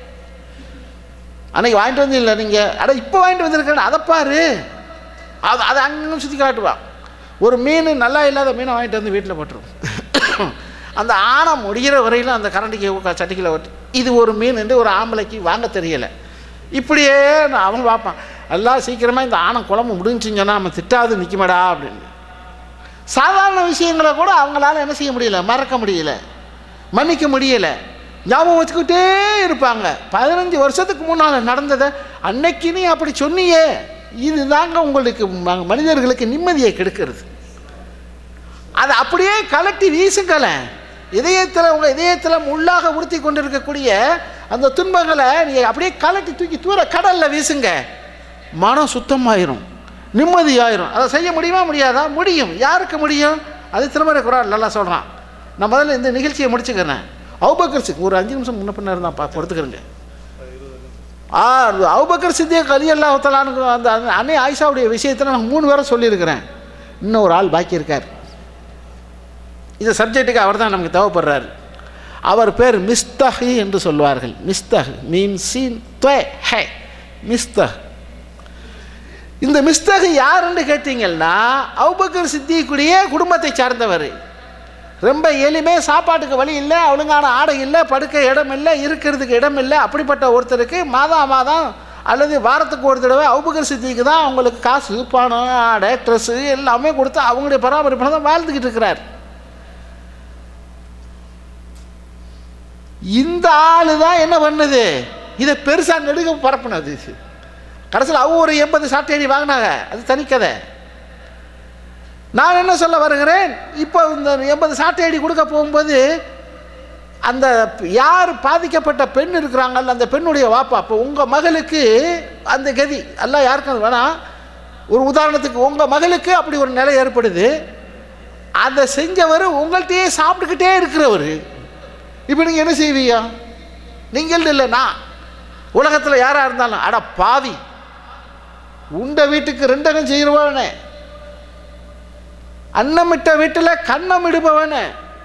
S4: அன்னைக்கு வாங்கிட்டு வந்து இல்லை நீங்கள் அட இப்போ வாங்கிட்டு வந்திருக்கேன் அதை பாரு அது அதை அங்கே சுற்றி காட்டுவான் ஒரு மீன் நல்லா இல்லாத மீனை வாங்கிட்டு வந்து வீட்டில் போட்டுரும் அந்த ஆணம் முடிகிற வரையிலும் அந்த கரண்டிக்கு சட்டிக்கில் ஒட்டி இது ஒரு மீன் என்று ஒரு ஆம்பளைக்கு வாங்க தெரியலை இப்படியே நான் அவன் பார்ப்பான் எல்லாம் சீக்கிரமாக இந்த ஆணம் குழம்பு முடிஞ்சுன்னு சொன்னால் நம்ம திட்டாது நிற்குமாடா அப்படின்னு சாதாரண விஷயங்களை கூட அவங்களால என்ன செய்ய முடியல மறக்க முடியல மன்னிக்க முடியல ஞாபகம் வச்சுக்கிட்டே இருப்பாங்க பதினஞ்சு வருஷத்துக்கு முன்னால் நடந்ததை அன்னைக்கு நீ அப்படி சொன்னியே இதுதாங்க உங்களுக்கு ம- மனிதர்களுக்கு நிம்மதியை கெடுக்கிறது அதை அப்படியே கலட்டி வீசுங்களேன் இதயத்தில் உங்கள் இதயத்தில் முள்ளாக உறுத்தி கொண்டிருக்கக்கூடிய அந்த துன்பங்களை நீங்கள் அப்படியே கலட்டி தூக்கி தூர கடலில் வீசுங்க மனம் சுத்தமாயிரும் நிம்மதியாயிரும் அதை செய்ய முடியுமா முடியாதா முடியும் யாருக்கு முடியும் அது திருமறை குரான் நல்லா சொல்கிறான் நான் முதல்ல இந்த நிகழ்ச்சியை முடிச்சுக்கிறேன் அவுபக்கர் சிக் ஒரு அஞ்சு நிமிஷம் முன்ன பின்ன இருந்தால் பா பொறுத்துக்கிறேங்க ஆ அவுபக்கர் சித்திக் அலி அல்லாஹலானுக்கு அந்த அந்த அன்னை ஆயிஷாவுடைய விஷயத்தில் நான் மூணு பேரை சொல்லியிருக்கிறேன் இன்னும் ஒரு ஆள் பாக்கி இருக்கார் இந்த சப்ஜெக்ட்டுக்கு அவர் தான் நமக்கு தேவைப்படுறாரு அவர் பேர் மிஸ்தஹி என்று சொல்வார்கள் மிஸ்தஹ் மீன் சீன் துவ ஹே மிஸ்தஹ் இந்த மிஸ்தகு யாருன்னு கேட்டீங்கன்னா அவுபக்கர் சித்திக்குடைய குடும்பத்தை சார்ந்தவர் ரொம்ப எளிமை சாப்பாட்டுக்கு வழி இல்லை ஒழுங்கான ஆடை இல்லை படுக்க இடம் இல்லை இருக்கிறதுக்கு இடம் இல்லை அப்படிப்பட்ட ஒருத்தருக்கு மாதா மாதம் அல்லது வாரத்துக்கு ஒரு தடவை அவுபக்கர் சித்திக்கு தான் அவங்களுக்கு காசு பணம் ஆடை ட்ரெஸ்ஸு எல்லாமே கொடுத்து அவங்களுடைய பராமரிப்பில் தான் வாழ்ந்துக்கிட்டு இருக்கிறார் இந்த ஆளு தான் என்ன பண்ணுது இதை பெருசாக நெடுக பரப்புனது கடைசியில் அவங்க ஒரு எண்பது சாட்டையடி வாங்கினாங்க அது தனிக்கதை நான் என்ன சொல்ல வருகிறேன் இப்போ இந்த எண்பது சாட்டையடி கொடுக்க போகும்போது அந்த யார் பாதிக்கப்பட்ட பெண் இருக்கிறாங்கல்ல அந்த பெண்ணுடைய வாப்பா அப்போ உங்கள் மகளுக்கு அந்த கதி எல்லாம் யாருக்கும் அது வேணாம் ஒரு உதாரணத்துக்கு உங்கள் மகளுக்கு அப்படி ஒரு நிலை ஏற்படுது அதை செஞ்சவர் உங்கள்கிட்டயே சாப்பிட்டுக்கிட்டே இருக்கிறவர் இப்போ நீங்கள் என்ன செய்வீங்க நீங்கள் இல்லை நான் உலகத்தில் யாராக இருந்தாலும் அட பாவி உண்ட வீட்டுக்கு ரெண்டகம் செய்கிறவனே அன்னமிட்ட வீட்டில் கண்ணம் இடுபவனே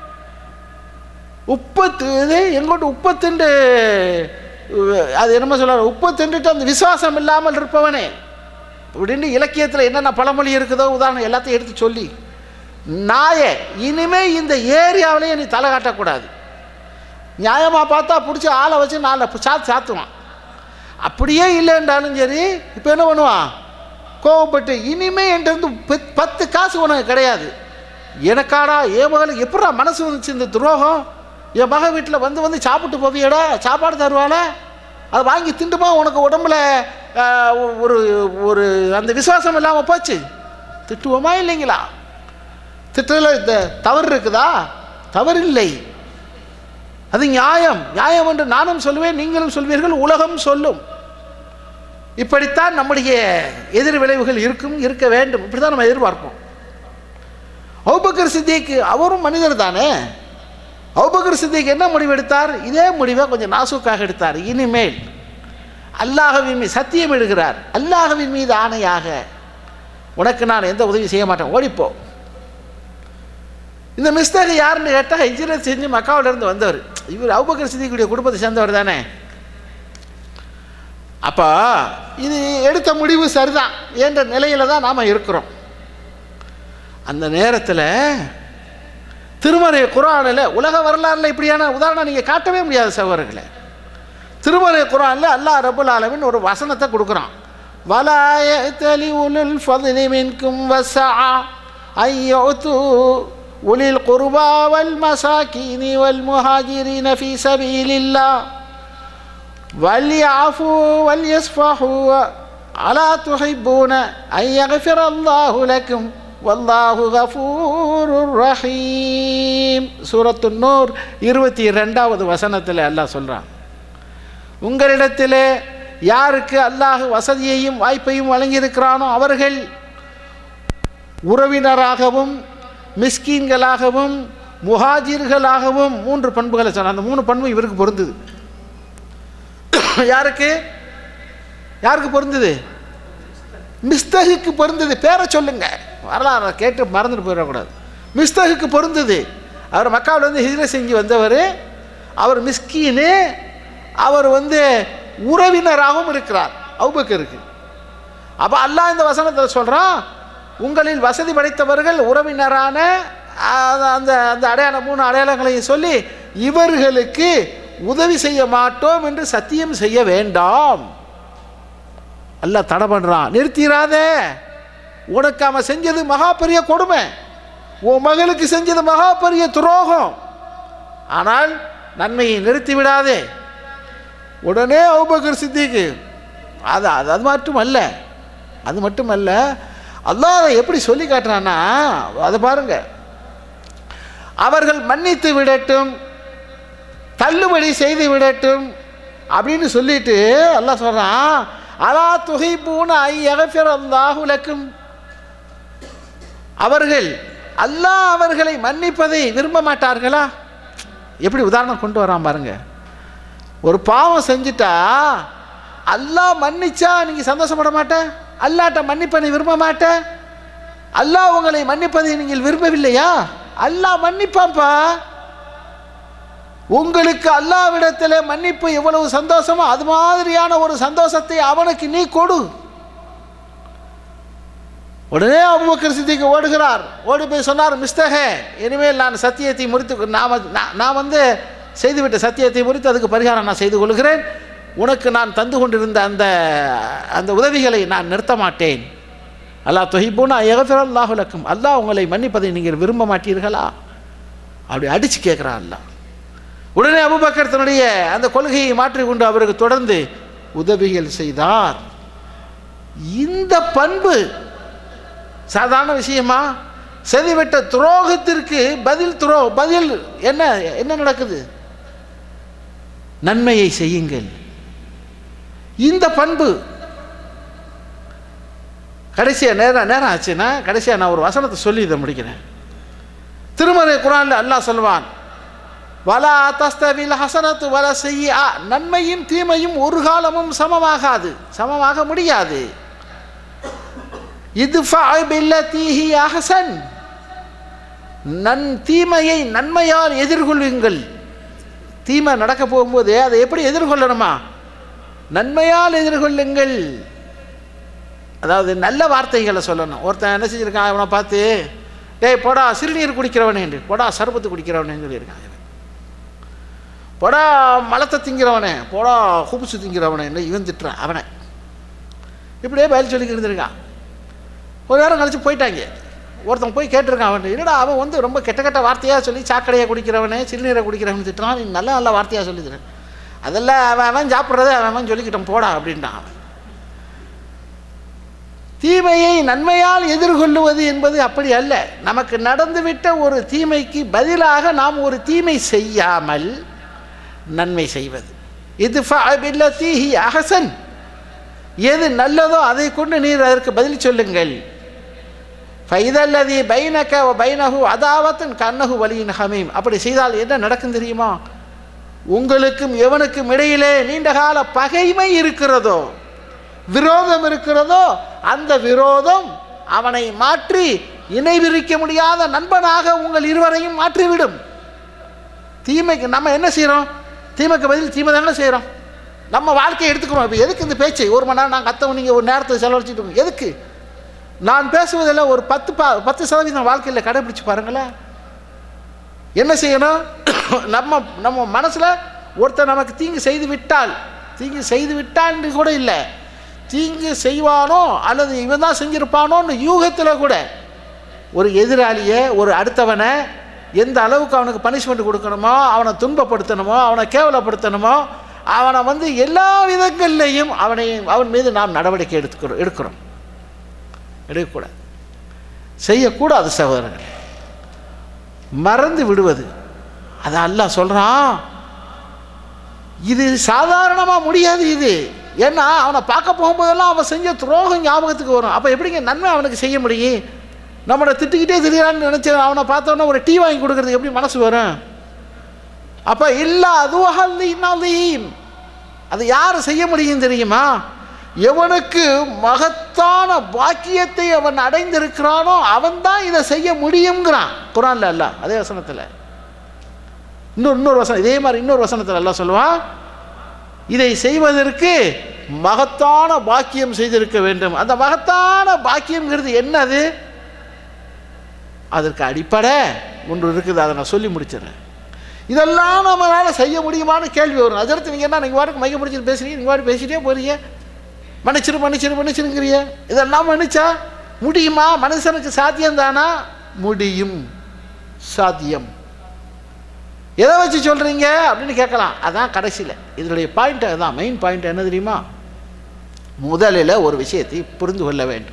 S4: உப்பத்து இது எங்கோட்டு உப்பத்துண்டு அது என்னமோ சொல்ல உப்பை தின்றுட்டு அந்த விசுவாசம் இல்லாமல் இருப்பவனே அப்படின்னு இலக்கியத்தில் என்னென்ன பழமொழி இருக்குதோ உதாரணம் எல்லாத்தையும் எடுத்து சொல்லி நாயே இனிமே இந்த ஏரியாவிலேயே நீ தலை காட்டக்கூடாது நியாயமாக பார்த்தா பிடிச்சி ஆளை வச்சு நாலு சாத்து சாத்துவான் அப்படியே இல்லைன்றாலும் சரி இப்போ என்ன பண்ணுவான் கோவப்பட்டு இனிமே என்கிட்ட பத்- பத்து காசு உனக்கு கிடையாது எனக்காடா என் மகளுக்கு எப்படா மனசு வந்துச்சு இந்த துரோகம் என் மக வீட்டில் வந்து வந்து சாப்பிட்டு போவியடா சாப்பாடு தருவாள அதை வாங்கி திண்டுமா உனக்கு உடம்புல ஆஹ், ஒரு ஒரு அந்த விசுவாசம் இல்லாமல் போச்சு திட்டுவோமா இல்லைங்களா திட்டல இந்த தவறு இருக்குதா தவறு இல்லை அது நியாயம் நியாயம் என்று நானும் சொல்லுவேன் நீங்களும் சொல்வீர்கள் உலகம் சொல்லும் இப்படித்தான் நம்முடைய எதிர் விளைவுகள் இருக்கும் இருக்க வேண்டும் இப்படி தான் நம்ம எதிர்பார்ப்போம் அவுபக்கர் சித்திக்கு அவரும் மனிதர் தானே அவுபக்கர் சித்திக்கு என்ன முடிவு எடுத்தார் இதே முடிவை கொஞ்சம் நாசூக்காக எடுத்தார் இனிமேல் அல்லாஹவின் மீது சத்தியம் எடுக்கிறார் அல்லாஹவின் மீது ஆணையாக உனக்கு நான் எந்த உதவி செய்ய மாட்டேன் ஓடிப்போ இந்த மிஸ்தக யாருன்னு கேட்டால் ஹிஜ்ரத் செஞ்சு மக்காவுல இருந்து வந்தவர் இவர் அவுபக்கர் சித்திக்குடைய குடும்பத்தை சேர்ந்தவர் தானே அப்போ இது எடுத்த முடிவு சரிதான் என்ற நிலையில தான் நாம் இருக்கிறோம் அந்த நேரத்தில் திருமறை குரானில் உலக வரலாறுல இப்படியான உதாரணம் நீங்கள் காட்டவே முடியாது சகோதரர்களே திருமறை குரானில் அல்லாஹ் ரபுல் ஆலமின் ஒரு வசனத்தை கொடுக்குறான் வலாய தலி உலுல் ஃபضل منكم وسعة أن يؤتوا أولي القربى والمساكين والمهاجرين في سبيل الله وليعفوا وليصفحوا ألا تحبون أن يغفر الله لكم والله غفور رحيم சூரத்து நூர் இருபத்தி ரெண்டாவது வசனத்தில் அல்லாஹ் சொல்கிறான் உங்களிடத்திலே யாருக்கு அல்லாஹ் வசதியையும் வாய்ப்பையும் வழங்கியிருக்கிறானோ அவர்கள் உறவினராகவும் மிஸ்கீன்களாகவும் முஹாஜிர்களாகவும் மூன்று பண்புகளை சொன்னான் அந்த மூணு பண்பு இவருக்கு பொருந்தது யாருக்கு யாருக்கு பொருந்தது மிஸ்தகுக்கு பொருந்தது பேரை சொல்லுங்க வரலாறு கேட்டு மறந்துட்டு போயிடக்கூடாது மிஸ்தகுக்கு பொருந்தது அவர் மக்காவில் வந்து ஹிஜ்ர செஞ்சு வந்தவர் அவர் மிஸ்கீனு அவர் வந்து உறவினராகவும் இருக்கிறார் அவுபக்கருக்கு அப்போ அல்லாஹ் இந்த வசனத்தில் சொல்கிறான் உங்களில் வசதி படைத்தவர்கள் உறவினரான அ- அந்த அந்த அடையாள மூணு அடையாளங்களையும் சொல்லி இவர்களுக்கு உதவி செய்ய மாட்டோம் என்று சத்தியம் செய்ய வேண்டாம் அல்லாஹ் தடை பண்ணுறான் நிறுத்திடாதே உனக்கு அவன் செஞ்சது மகா பெரிய கொடுமை உன் மகளுக்கு செஞ்சது மகா பெரிய துரோகம் ஆனால் நன்மையை நிறுத்தி விடாதே உடனே அவுபக்கர் சித்திக்கு அது அது அது மட்டும் அல்ல அது மட்டும் அல்ல அல்லாஹ் அதை எப்படி சொல்லி காட்டுறான்னா அதை பாருங்க அவர்கள் மன்னித்து விடட்டும் தள்ளுபடி செய்து விடட்டும் அப்படின்னு சொல்லிட்டு அல்லாஹ் சொல்றான் அலா துகை பூன ஐ எகஃபிர் அல்லாஹுலக்கும் அவர்கள் அல்லாஹ் அவர்களை மன்னிப்பதை விரும்ப மாட்டார்களா எப்படி உதாரணம் கொண்டு வரான் பாருங்க ஒரு பாவம் செஞ்சுட்டா அல்லாஹ் மன்னிச்சா நீங்க சந்தோஷப்பட மாட்ட அல்லாட்ட மன்னிப்பை நீ விரும்ப மாட்ட அல்லாஹ் உங்களை மன்னிப்பதை நீங்கள் விரும்பவில்லையா அல்லாஹ் மன்னிப்பான்ப்பா உங்களுக்கு அல்லாவிடத்தில் மன்னிப்பு எவ்வளவு சந்தோஷமோ அது மாதிரியான ஒரு சந்தோஷத்தை அவனுக்கு நீ கொடு உடனே அபுபக்கர் சித்திக்கு ஓடுகிறார் ஓடி போய் சொன்னார் மிஸ்தகே இனிமேல் நான் சத்தியத்தை முறித்து நான் வந்து- நான் நான் வந்து செய்துவிட்ட சத்தியத்தை முறித்து அதுக்கு பரிகாரம் நான் செய்து கொள்கிறேன் உனக்கு நான் தந்து கொண்டிருந்த அந்த அந்த உதவிகளை நான் நிறுத்த மாட்டேன் அல்லாஹ் தொஹிபூனா எகஃபிர் அல்லாஹுலக்கும் அல்லாஹ் உங்களை மன்னிப்பதை நீங்கள் விரும்ப மாட்டீர்களா அப்படி அடித்து கேட்குறான் அல்லாஹ் உடனே அபுபக்கர் தன்னுடைய அந்த கொள்கையை மாற்றிக்கொண்டு அவருக்கு தொடர்ந்து உதவிகள் செய்தார் இந்த பண்பு சாதாரண விஷயமா செதிவிட்ட துரோகத்திற்கு பதில் துரோ பதில் என்ன என்ன நடக்குது நன்மையை செய்யுங்கள் இந்த பண்பு கடைசியாக நேரம் நேரம் ஆச்சுன்னா கடைசியாக நான் ஒரு வசனத்தை சொல்லி இதை முடிக்கிறேன் திருமறை குரான்ல அல்லாஹ் சொல்வான் வலா தஸ்தவில் ஹசனத்து வல செய்ய நன்மையும் தீமையும் ஒரு காலமும் சமமாகாது சமமாக முடியாது இது பில்லத்தீஹி அஹசன் நன் தீமையை நன்மையால் எதிர்கொள்ளுங்கள் தீமை நடக்க போகும்போது அதை எப்படி எதிர்கொள்ளணுமா நன்மையால் எதிர்கொள்ளுங்கள் அதாவது நல்ல வார்த்தைகளை சொல்லணும் ஒருத்தன் என்ன செஞ்சிருக்கான் அவனை பார்த்து டேய் போடா சிறுநீர் குடிக்கிறவனே என்று போடா சர்பத்து குடிக்கிறவனேன்னு சொல்லியிருக்கான் இவன். போடா மலத்தை திங்கிறவனே போடா குபுசு திங்கிறவனே என்று இவன் திட்டுறான் அவனை இப்படியே பதில் சொல்லிக்கிட்டு இருந்திருக்கான் ஒரு நேரம் கழிச்சு போயிட்டாங்க ஒருத்தன் போய் கேட்டிருக்கான் அவன் என்னடா அவன் வந்து ரொம்ப கெட்ட கெட்ட வார்த்தையாக சொல்லி சாக்கடையை குடிக்கிறவனே சிறுநீரை குடிக்கிறவன் திட்டுறான் நீ நல்ல நல்ல வார்த்தையாக சொல்லி தரேன் அதெல்லாம் அவன் அவன் சாப்பிட்றதே அவன் அவன் சொல்லிக்கிட்டான் போடா அப்படின்ட்டான் அவன் தீமையை நன்மையால் எதிர்கொள்ளுவது என்பது அப்படி அல்ல நமக்கு நடந்துவிட்ட ஒரு தீமைக்கு பதிலாக நாம் ஒரு தீமை செய்யாமல் நன்மை செய்வது இது தீஹி அகசன் எது நல்லதோ அதை கொண்டு நீர் அதற்கு பதில் சொல்லுங்கள் ஃபைதல்லதி பைனக வ பைனஹு அதாவத்தன் கண்ணஹு வலியின் ஹமீம் அப்படி செய்தால் என்ன நடக்கும் தெரியுமா உங்களுக்கும் எவனுக்கும் இடையிலே நீண்டகால பகைமை இருக்கிறதோ விரோதம் இருக்கிறதோ அந்த விரோதம் அவனை மாற்றி இணை விரிக்க முடியாத நண்பனாக உங்கள் இருவரையும் மாற்றிவிடும் தீமைக்கு நம்ம என்ன செய்கிறோம் தீமைக்கு பதில் தீமை தானே செய்கிறோம் நம்ம வாழ்க்கையை எடுத்துக்கிறோம் இப்போ எதுக்கு இந்த பேச்சு ஒரு மணி நேரம் நான் கத்தவன் நீங்கள் ஒரு நேரத்தை செலவழிச்சிட்டு இருக்கோம். எதுக்கு நான் பேசுவதில் ஒரு பத்து பா பத்து சதவீதம் வாழ்க்கையில் கடைபிடிச்சு பாருங்களேன் என்ன செய்யணும் நம்ம நம்ம மனசில் ஒருத்தர் நமக்கு தீங்கு செய்து விட்டால் தீங்கு செய்து விட்டான்னு கூட இல்லை தீங்கு செய்வானோ அல்லது இவன் தான் செஞ்சிருப்பானோன்னு யூகத்தில் கூட ஒரு எதிராளியை ஒரு அடுத்தவனை எந்த அளவுக்கு அவனுக்கு பனிஷ்மெண்ட் கொடுக்கணுமோ அவனை துன்பப்படுத்தணுமோ அவனை கேவலப்படுத்தணுமோ அவனை வந்து எல்லா விதங்கள்லையும் அவனை அவன் மீது நாம் நடவடிக்கை எடுத்துக்கிறோம் எடுக்கிறோம் எடுக்கக்கூடாது செய்யக்கூடாது சகோதரர்கள் மறந்து விடுவது அதை அல்லாஹ் சொல்கிறான் இது சாதாரணமாக முடியாது இது ஏன்னா அவனை பார்க்க போகும்போதெல்லாம் அவன் செஞ்ச துரோகம் ஞாபகத்துக்கு வரும் அப்போ எப்படிங்க நன்மை அவனுக்கு செய்ய முடியும் நம்மளை திட்டிக்கிட்டே திரியான்னு நினச்சி அவனை பார்த்தோன்னா ஒரு டீ வாங்கி கொடுக்கறதுக்கு எப்படி மனசு வரும் அப்போ இல்லா அதுவஹல்லீம் அது யார் செய்ய முடியும் தெரியுமா எவனுக்கு மகத்தான பாக்கியத்தை அவன் அடைந்திருக்கிறானோ அவன் தான் இதை செய்ய முடியுங்கிறான் குரான்ல அல்ல அதே வசனத்தில் இன்னொரு இன்னொரு வசனம் இதே மாதிரி இன்னொரு வசனத்தில் எல்லாம் சொல்லுவான் இதை செய்வதற்கு மகத்தான பாக்கியம் செய்திருக்க வேண்டும் அந்த மகத்தான பாக்கியம்ங்கிறது என்னது அதற்கு அடிப்படை ஒன்று இருக்குது அதை நான் சொல்லி முடிச்சிடுறேன் இதெல்லாம் நம்மளால் செய்ய முடியுமான்னு கேள்வி வரும் அதற்கு நீங்கள் என்ன நீங்கள் வாட்டுக்கு மைக்க முடிச்சுட்டு பேசுறீங்க நீங்கள் வாட்டு பேசிட்டே போறீங்க மன்னிச்சிரு மன்னிச்சிரு மன்னிச்சிருங்கிறிய இதெல்லாம் மன்னிச்சா முடியுமா மனுஷனுக்கு சாத்தியம் தானா முடியும் சாத்தியம் எதை வச்சு சொல்கிறீங்க அப்படின்னு கேட்கலாம் அதான் கடைசியில் இதனுடைய பாயிண்ட் அதுதான் மெயின் பாயிண்ட் என்ன தெரியுமா முதலில் ஒரு விஷயத்தை புரிந்து கொள்ள வேண்டும்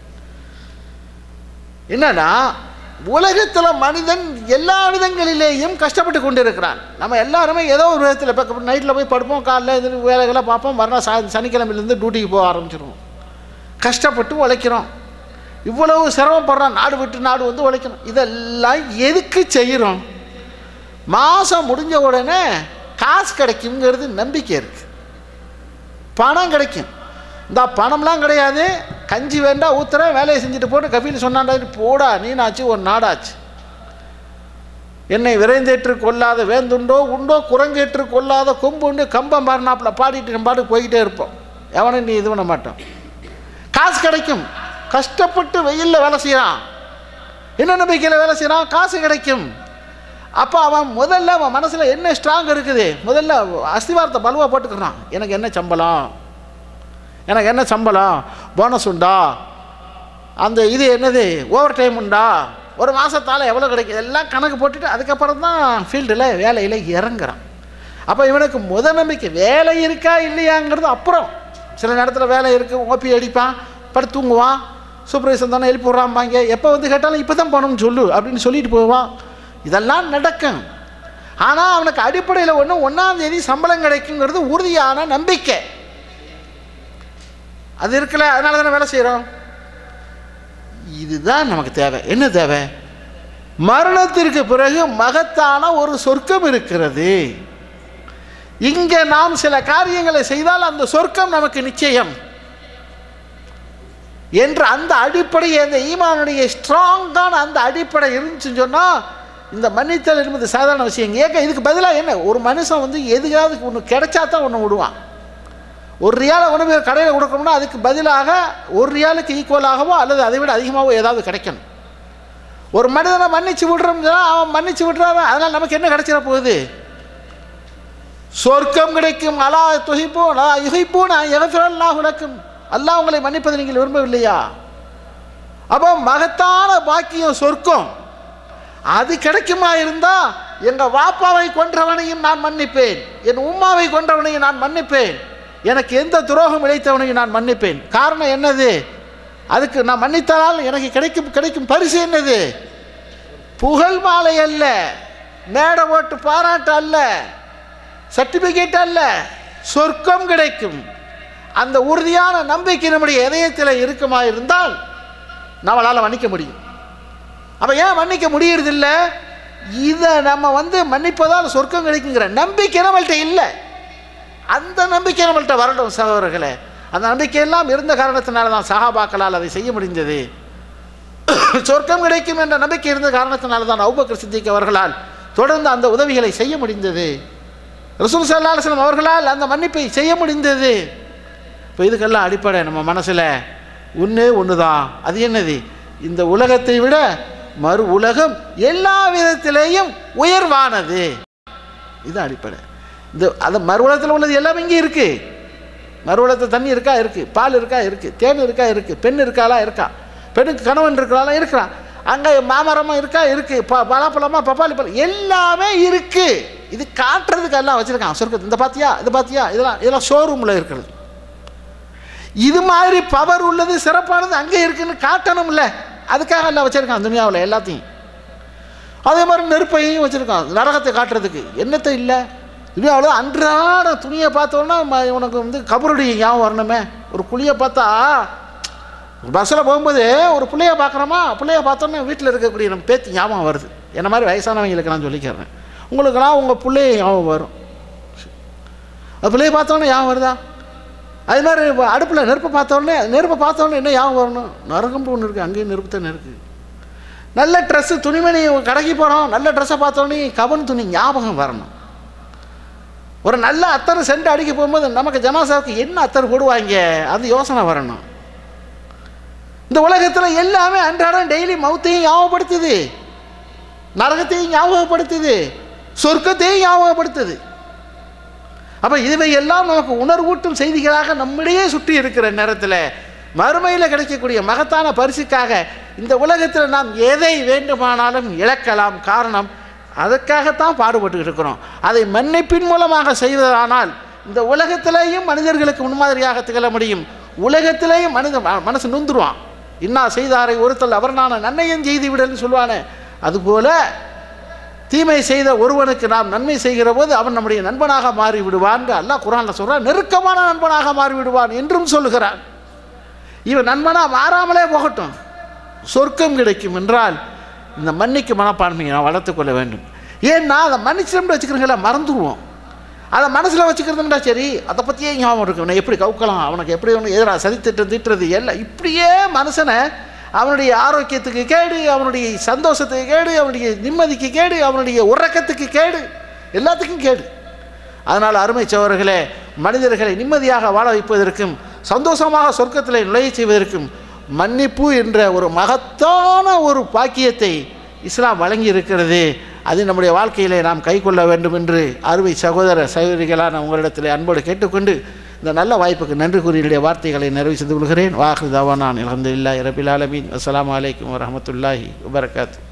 S4: என்னன்னா உலகத்தில் மனிதன் எல்லா விதங்களிலேயும் கஷ்டப்பட்டு கொண்டிருக்கிறான் நம்ம எல்லாருமே ஏதோ ஒரு விதத்தில் இப்போ நைட்டில் போய் படுப்போம் காலைல இது வேலைகளை பார்ப்போம் மறுநாள் சா சனிக்கிழமையிலேருந்து டியூட்டிக்கு போக ஆரம்பிச்சிருவோம் கஷ்டப்பட்டு உழைக்கிறோம் இவ்வளவு சிரமப்படுறோம் நாடு விட்டு நாடு வந்து உழைக்கணும் இதெல்லாம் எதுக்கு செய்கிறோம் மாதம் முடிஞ்ச உடனே காசு கிடைக்குங்கிறது நம்பிக்கை இருக்குது பணம் கிடைக்கும் இந்த பணம்லாம் கிடையாது கஞ்சி வேண்டாம் ஊத்துறேன் வேலையை செஞ்சுட்டு போட்டு கபில் சொன்னாண்டா போடா நீனாச்சு ஒரு நாடாச்சு என்னை விரைந்தேற்று கொள்ளாத வேந்துண்டோ உண்டோ குரங்கேற்று கொள்ளாத கொம்பு உண்டு கம்பம் பாருனாப்புல பாடிட்டு நம்ம பாட்டுக்கு போய்கிட்டே இருப்போம் எவனும் நீ இது பண்ண மாட்டோம் காசு கிடைக்கும் கஷ்டப்பட்டு வெயிலில் வேலை செய்கிறான் என்ன நம்பிக்கையில் வேலை செய்கிறான் காசு கிடைக்கும் அப்போ அவன் முதல்ல அவன் மனசில் என்ன ஸ்ட்ராங் இருக்குது முதல்ல அஸ்திவாரத்தை பலுவாக போட்டுக்கிறான் எனக்கு என்ன சம்பளம் எனக்கு என்ன சம்பளம் போனஸ் உண்டா அந்த இது என்னது ஓவர் டைம் உண்டா ஒரு மாதத்தால் எவ்வளோ கிடைக்கும் எல்லாம் கணக்கு போட்டுட்டு அதுக்கப்புறம் தான் ஃபீல்டில் வேலையில் இறங்குறான் அப்போ இவனுக்கு முத நம்பிக்கை வேலை இருக்கா இல்லையாங்கிறது அப்புறம் சில நேரத்தில் வேலை இருக்குது ஓபி அடிப்பான் படுத்து தூங்குவான் சூப்பர்வைசர் தானே எழுப்பி விட்றாம்பாங்க எப்போ வந்து கேட்டாலும் இப்போ தான் போகணும்னு சொல்லு அப்படின்னு சொல்லிட்டு போவான் இதெல்லாம் நடக்கும் ஆனால் அவனுக்கு அடிப்படையில் ஒன்று ஒன்றாந்தேதி சம்பளம் கிடைக்குங்கிறது உறுதியான நம்பிக்கை அது இருக்கல அதனால தானே வேலை செய்கிறோம் இதுதான் நமக்கு தேவை என்ன தேவை மரணத்திற்கு பிறகு மகத்தான ஒரு சொர்க்கம் இருக்கிறது இங்கே நாம் சில காரியங்களை செய்தால் அந்த சொர்க்கம் நமக்கு நிச்சயம் என்ற அந்த அடிப்படை அந்த ஈமானுடைய ஸ்ட்ராங்கான அந்த அடிப்படை இருந்துச்சுன்னு சொன்னால் இந்த மன்னித்தல் என்பது சாதாரண விஷயம் ஏங்க இதுக்கு பதிலாக என்ன ஒரு மனுஷன் வந்து எதுக்காவது ஒன்று கிடைச்சா தான் ஒன்று விடுவான் ஒரு ரியாலை கொண்டு போய் கடையில் கொடுக்கணும்னா அதுக்கு பதிலாக ஒரு ரியாலுக்கு ஈக்குவலாகவோ அல்லது அதை விட அதிகமாகவோ ஏதாவது கிடைக்கணும் ஒரு மனிதனை மன்னிச்சு விடுறோம்னா அவன் மன்னிச்சு விடுறான் அதனால் நமக்கு என்ன கிடைச்சிட போகுது சொர்க்கம் கிடைக்கும் அலா துகைப்போம் லா யுகைப்போம் நான் எகஃபிரல்லாஹ் உலக்கும் அல்லாஹ் உங்களை மன்னிப்பதை நீங்கள் விரும்பவில்லையா அப்போ மகத்தான பாக்கியம் சொர்க்கம் அது கிடைக்குமா இருந்தா எங்க வாப்பாவை கொன்றவனையும் நான் மன்னிப்பேன் என் உம்மாவை கொன்றவனையும் நான் மன்னிப்பேன் எனக்கு எந்த துரோகம் இழைத்தவனையும் நான் மன்னிப்பேன் காரணம் என்னது அதுக்கு நான் மன்னித்தால் எனக்கு கிடைக்கும் கிடைக்கும் பரிசு என்னது புகழ் மாலை அல்ல மேடை ஓட்டு பாராட்டு அல்ல சர்டிபிகேட் அல்ல சொர்க்கம் கிடைக்கும் அந்த உறுதியான நம்பிக்கை நம்முடைய இதயத்தில் இருக்குமா இருந்தால் நம்மளால் மன்னிக்க முடியும் அப்போ ஏன் மன்னிக்க முடியறதில்ல இதை நம்ம வந்து மன்னிப்பதால் சொர்க்கம் கிடைக்குங்கிற நம்பிக்கை நம்மள்கிட்ட இல்லை அந்த நம்பிக்கை நம்மள்கிட்ட வரணும் சகோதரர்களே அந்த நம்பிக்கையெல்லாம் இருந்த காரணத்தினால தான் சகாபாக்களால் அதை செய்ய முடிந்தது சொர்க்கம் கிடைக்கும் என்ற நம்பிக்கை இருந்த காரணத்தினால தான் அவுபக்கர் சித்திக் அவர்களால் தொடர்ந்து அந்த உதவிகளை செய்ய முடிந்தது ரசூல் சல்லா அலுவலம் அவர்களால் அந்த மன்னிப்பை செய்ய முடிந்தது இப்போ இதுக்கெல்லாம் அடிப்படை நம்ம மனசில் ஒன்று ஒன்று தான் அது என்னது இந்த உலகத்தை விட மறு உலகம் எல்லா விதத்திலேயும் உயர்வானது இது அடிப்படை இந்த அந்த மறு உலகத்தில் உள்ளது எல்லாமே இங்கே இருக்குது மறு உலகத்தில் தண்ணி இருக்கா இருக்குது பால் இருக்கா இருக்குது தேன் இருக்கா இருக்குது பெண் இருக்காளா இருக்கா பெண்ணுக்கு கணவன் இருக்கிறாளா இருக்கிறான் அங்கே மாமரமாக இருக்கா இருக்குது ப பலாப்பழமா பப்பாளி பழம் எல்லாமே இருக்குது இது காட்டுறதுக்கு எல்லாம் வச்சுருக்கான் சொர்க்கத்து இந்த பாத்தியா இது பாத்தியா இதெல்லாம் இதெல்லாம் ஷோரூமில் இருக்கிறது இது மாதிரி பவர் உள்ளது சிறப்பானது அங்கே இருக்குன்னு காட்டணும்ல அதுக்காக எல்லாம் வச்சுருக்கான் துனியாவில் எல்லாத்தையும் அதே மாதிரி நெருப்பையும் வச்சுருக்கான் நரகத்தை காட்டுறதுக்கு என்னத்தை இல்லை துனியாவில் அன்றாட துணியை பார்த்தோன்னா ம- உனக்கு வந்து கபருடைய ஞாபகம் வரணுமே ஒரு குழியை பார்த்தா பஸ்ஸில் போகும்போது ஒரு பிள்ளைய பார்க்குறோமா பிள்ளைய பார்த்தோன்னே வீட்டில் இருக்கக்கூடிய நம்ம பேத்தி ஞாபகம் வருது என்ன மாதிரி வயசானவங்களுக்கு நான் சொல்லிக்கிறேன் உங்களுக்கெல்லாம் உங்கள் பிள்ளைய ஞாபகம் வரும் அது பிள்ளைய பார்த்தோன்னே ஞாபகம் வருதா அது மாதிரி அடுப்பில் நெருப்பை பார்த்தோன்னே நெருப்பை பார்த்தோன்னே என்ன ஞாபகம் வரணும் நரகம்பு ஒன்று இருக்குது அங்கேயும் நெருப்பு தானே இருக்குது நல்ல ட்ரெஸ்ஸு துணிமணி கடைக்கு போகிறோம் நல்ல ட்ரெஸ்ஸை பார்த்தோன்னே கவன் துணி ஞாபகம் வரணும் ஒரு நல்ல அத்தர் சென்று அடிக்க போகும்போது நமக்கு ஜனாசாவுக்கு என்ன அத்தர் போடுவாங்க அது யோசனை வரணும் இந்த இந்த உலகத்தில் எல்லாமே அன்றாடம் டெய்லி மௌத்தையும் ஞாபகப்படுத்துது நரகத்தையும் ஞாபகப்படுத்துது சொர்க்கத்தையும் ஞாபகப்படுத்துது அப்போ இவை எல்லாம் நமக்கு உணர்வூட்டும் செய்திகளாக நம்மிடையே சுற்றி இருக்கிற நேரத்தில் மறுமையில் கிடைக்கக்கூடிய மகத்தான பரிசுக்காக இந்த உலகத்தில் நாம் எதை வேண்டுமானாலும் இழக்கலாம் காரணம் அதற்காகத்தான் பாடுபட்டு இருக்கிறோம் அதை மன்னிப்பின் மூலமாக செய்வதானால் இந்த உலகத்திலேயும் மனிதர்களுக்கு முன்மாதிரியாக திகழ முடியும் உலகத்திலேயும் மனித ம- மனசு நொந்துருவான் இன்னா செய்தாரை ஒருத்தல் அவர் நான் நன்மையும் செய்து விடன்னு சொல்லுவானே அதுபோல தீமை செய்த ஒருவனுக்கு நாம் நன்மை செய்கிற போது அவன் நம்முடைய நண்பனாக மாறி விடுவான் அல்லாஹ் குரானில் சொல்கிறான் நெருக்கமான நண்பனாக மாறி விடுவான் என்றும் சொல்லுகிறான் இவன் நண்பனாக மாறாமலே போகட்டும் சொர்க்கம் கிடைக்கும் என்றால் இந்த மன்னிக்கு மனப்பான்மையை நான் வளர்த்துக்கொள்ள வேண்டும் ஏன்னா அதை மன்னிச்சிட்டு வச்சுக்கிறீங்களா மறந்துடுவோம் அதை மனசில் வச்சுக்கிறதுண்டா சரி அதை பற்றியே ஞாபகம் இருக்கு அவனை எப்படி கவுக்கலாம் அவனுக்கு எப்படி ஒன்று எதிராக சதித்திட்டம் திட்டுறது எல்லாம் இப்படியே மனுஷனை அவனுடைய ஆரோக்கியத்துக்கு கேடு அவனுடைய சந்தோஷத்துக்கு கேடு அவனுடைய நிம்மதிக்கு கேடு அவனுடைய உறக்கத்துக்கு கேடு எல்லாத்துக்கும் கேடு அதனால் அருமை சோழர்களே மனிதர்களை நிம்மதியாக வாழ வைப்பதற்கும் சந்தோஷமாக சொர்க்கத்தில் நுழைய செய்வதற்கும் மன்னிப்பு என்ற ஒரு மகத்தான ஒரு பாக்கியத்தை இஸ்லாம் வழங்கி இருக்கிறது அது நம்முடைய வாழ்க்கையிலே நாம் கைக்கொள்ள வேண்டும் என்று அருமை சகோதர சகோதரிகளான உங்களிடத்தில் அன்போடு கேட்டுக்கொண்டு இந்த நல்ல வாய்ப்புக்கு நன்றி கூறி என்னுடைய வார்த்தைகளை நிறைவு செய்து கொள்கிறேன் வாஹு தவானான் இலந்து இல்லா இரபில் ஆலமீன் அஸ்ஸலாமு அலைக்கும் வரஹமத்துல்லாஹி வபரகாத்து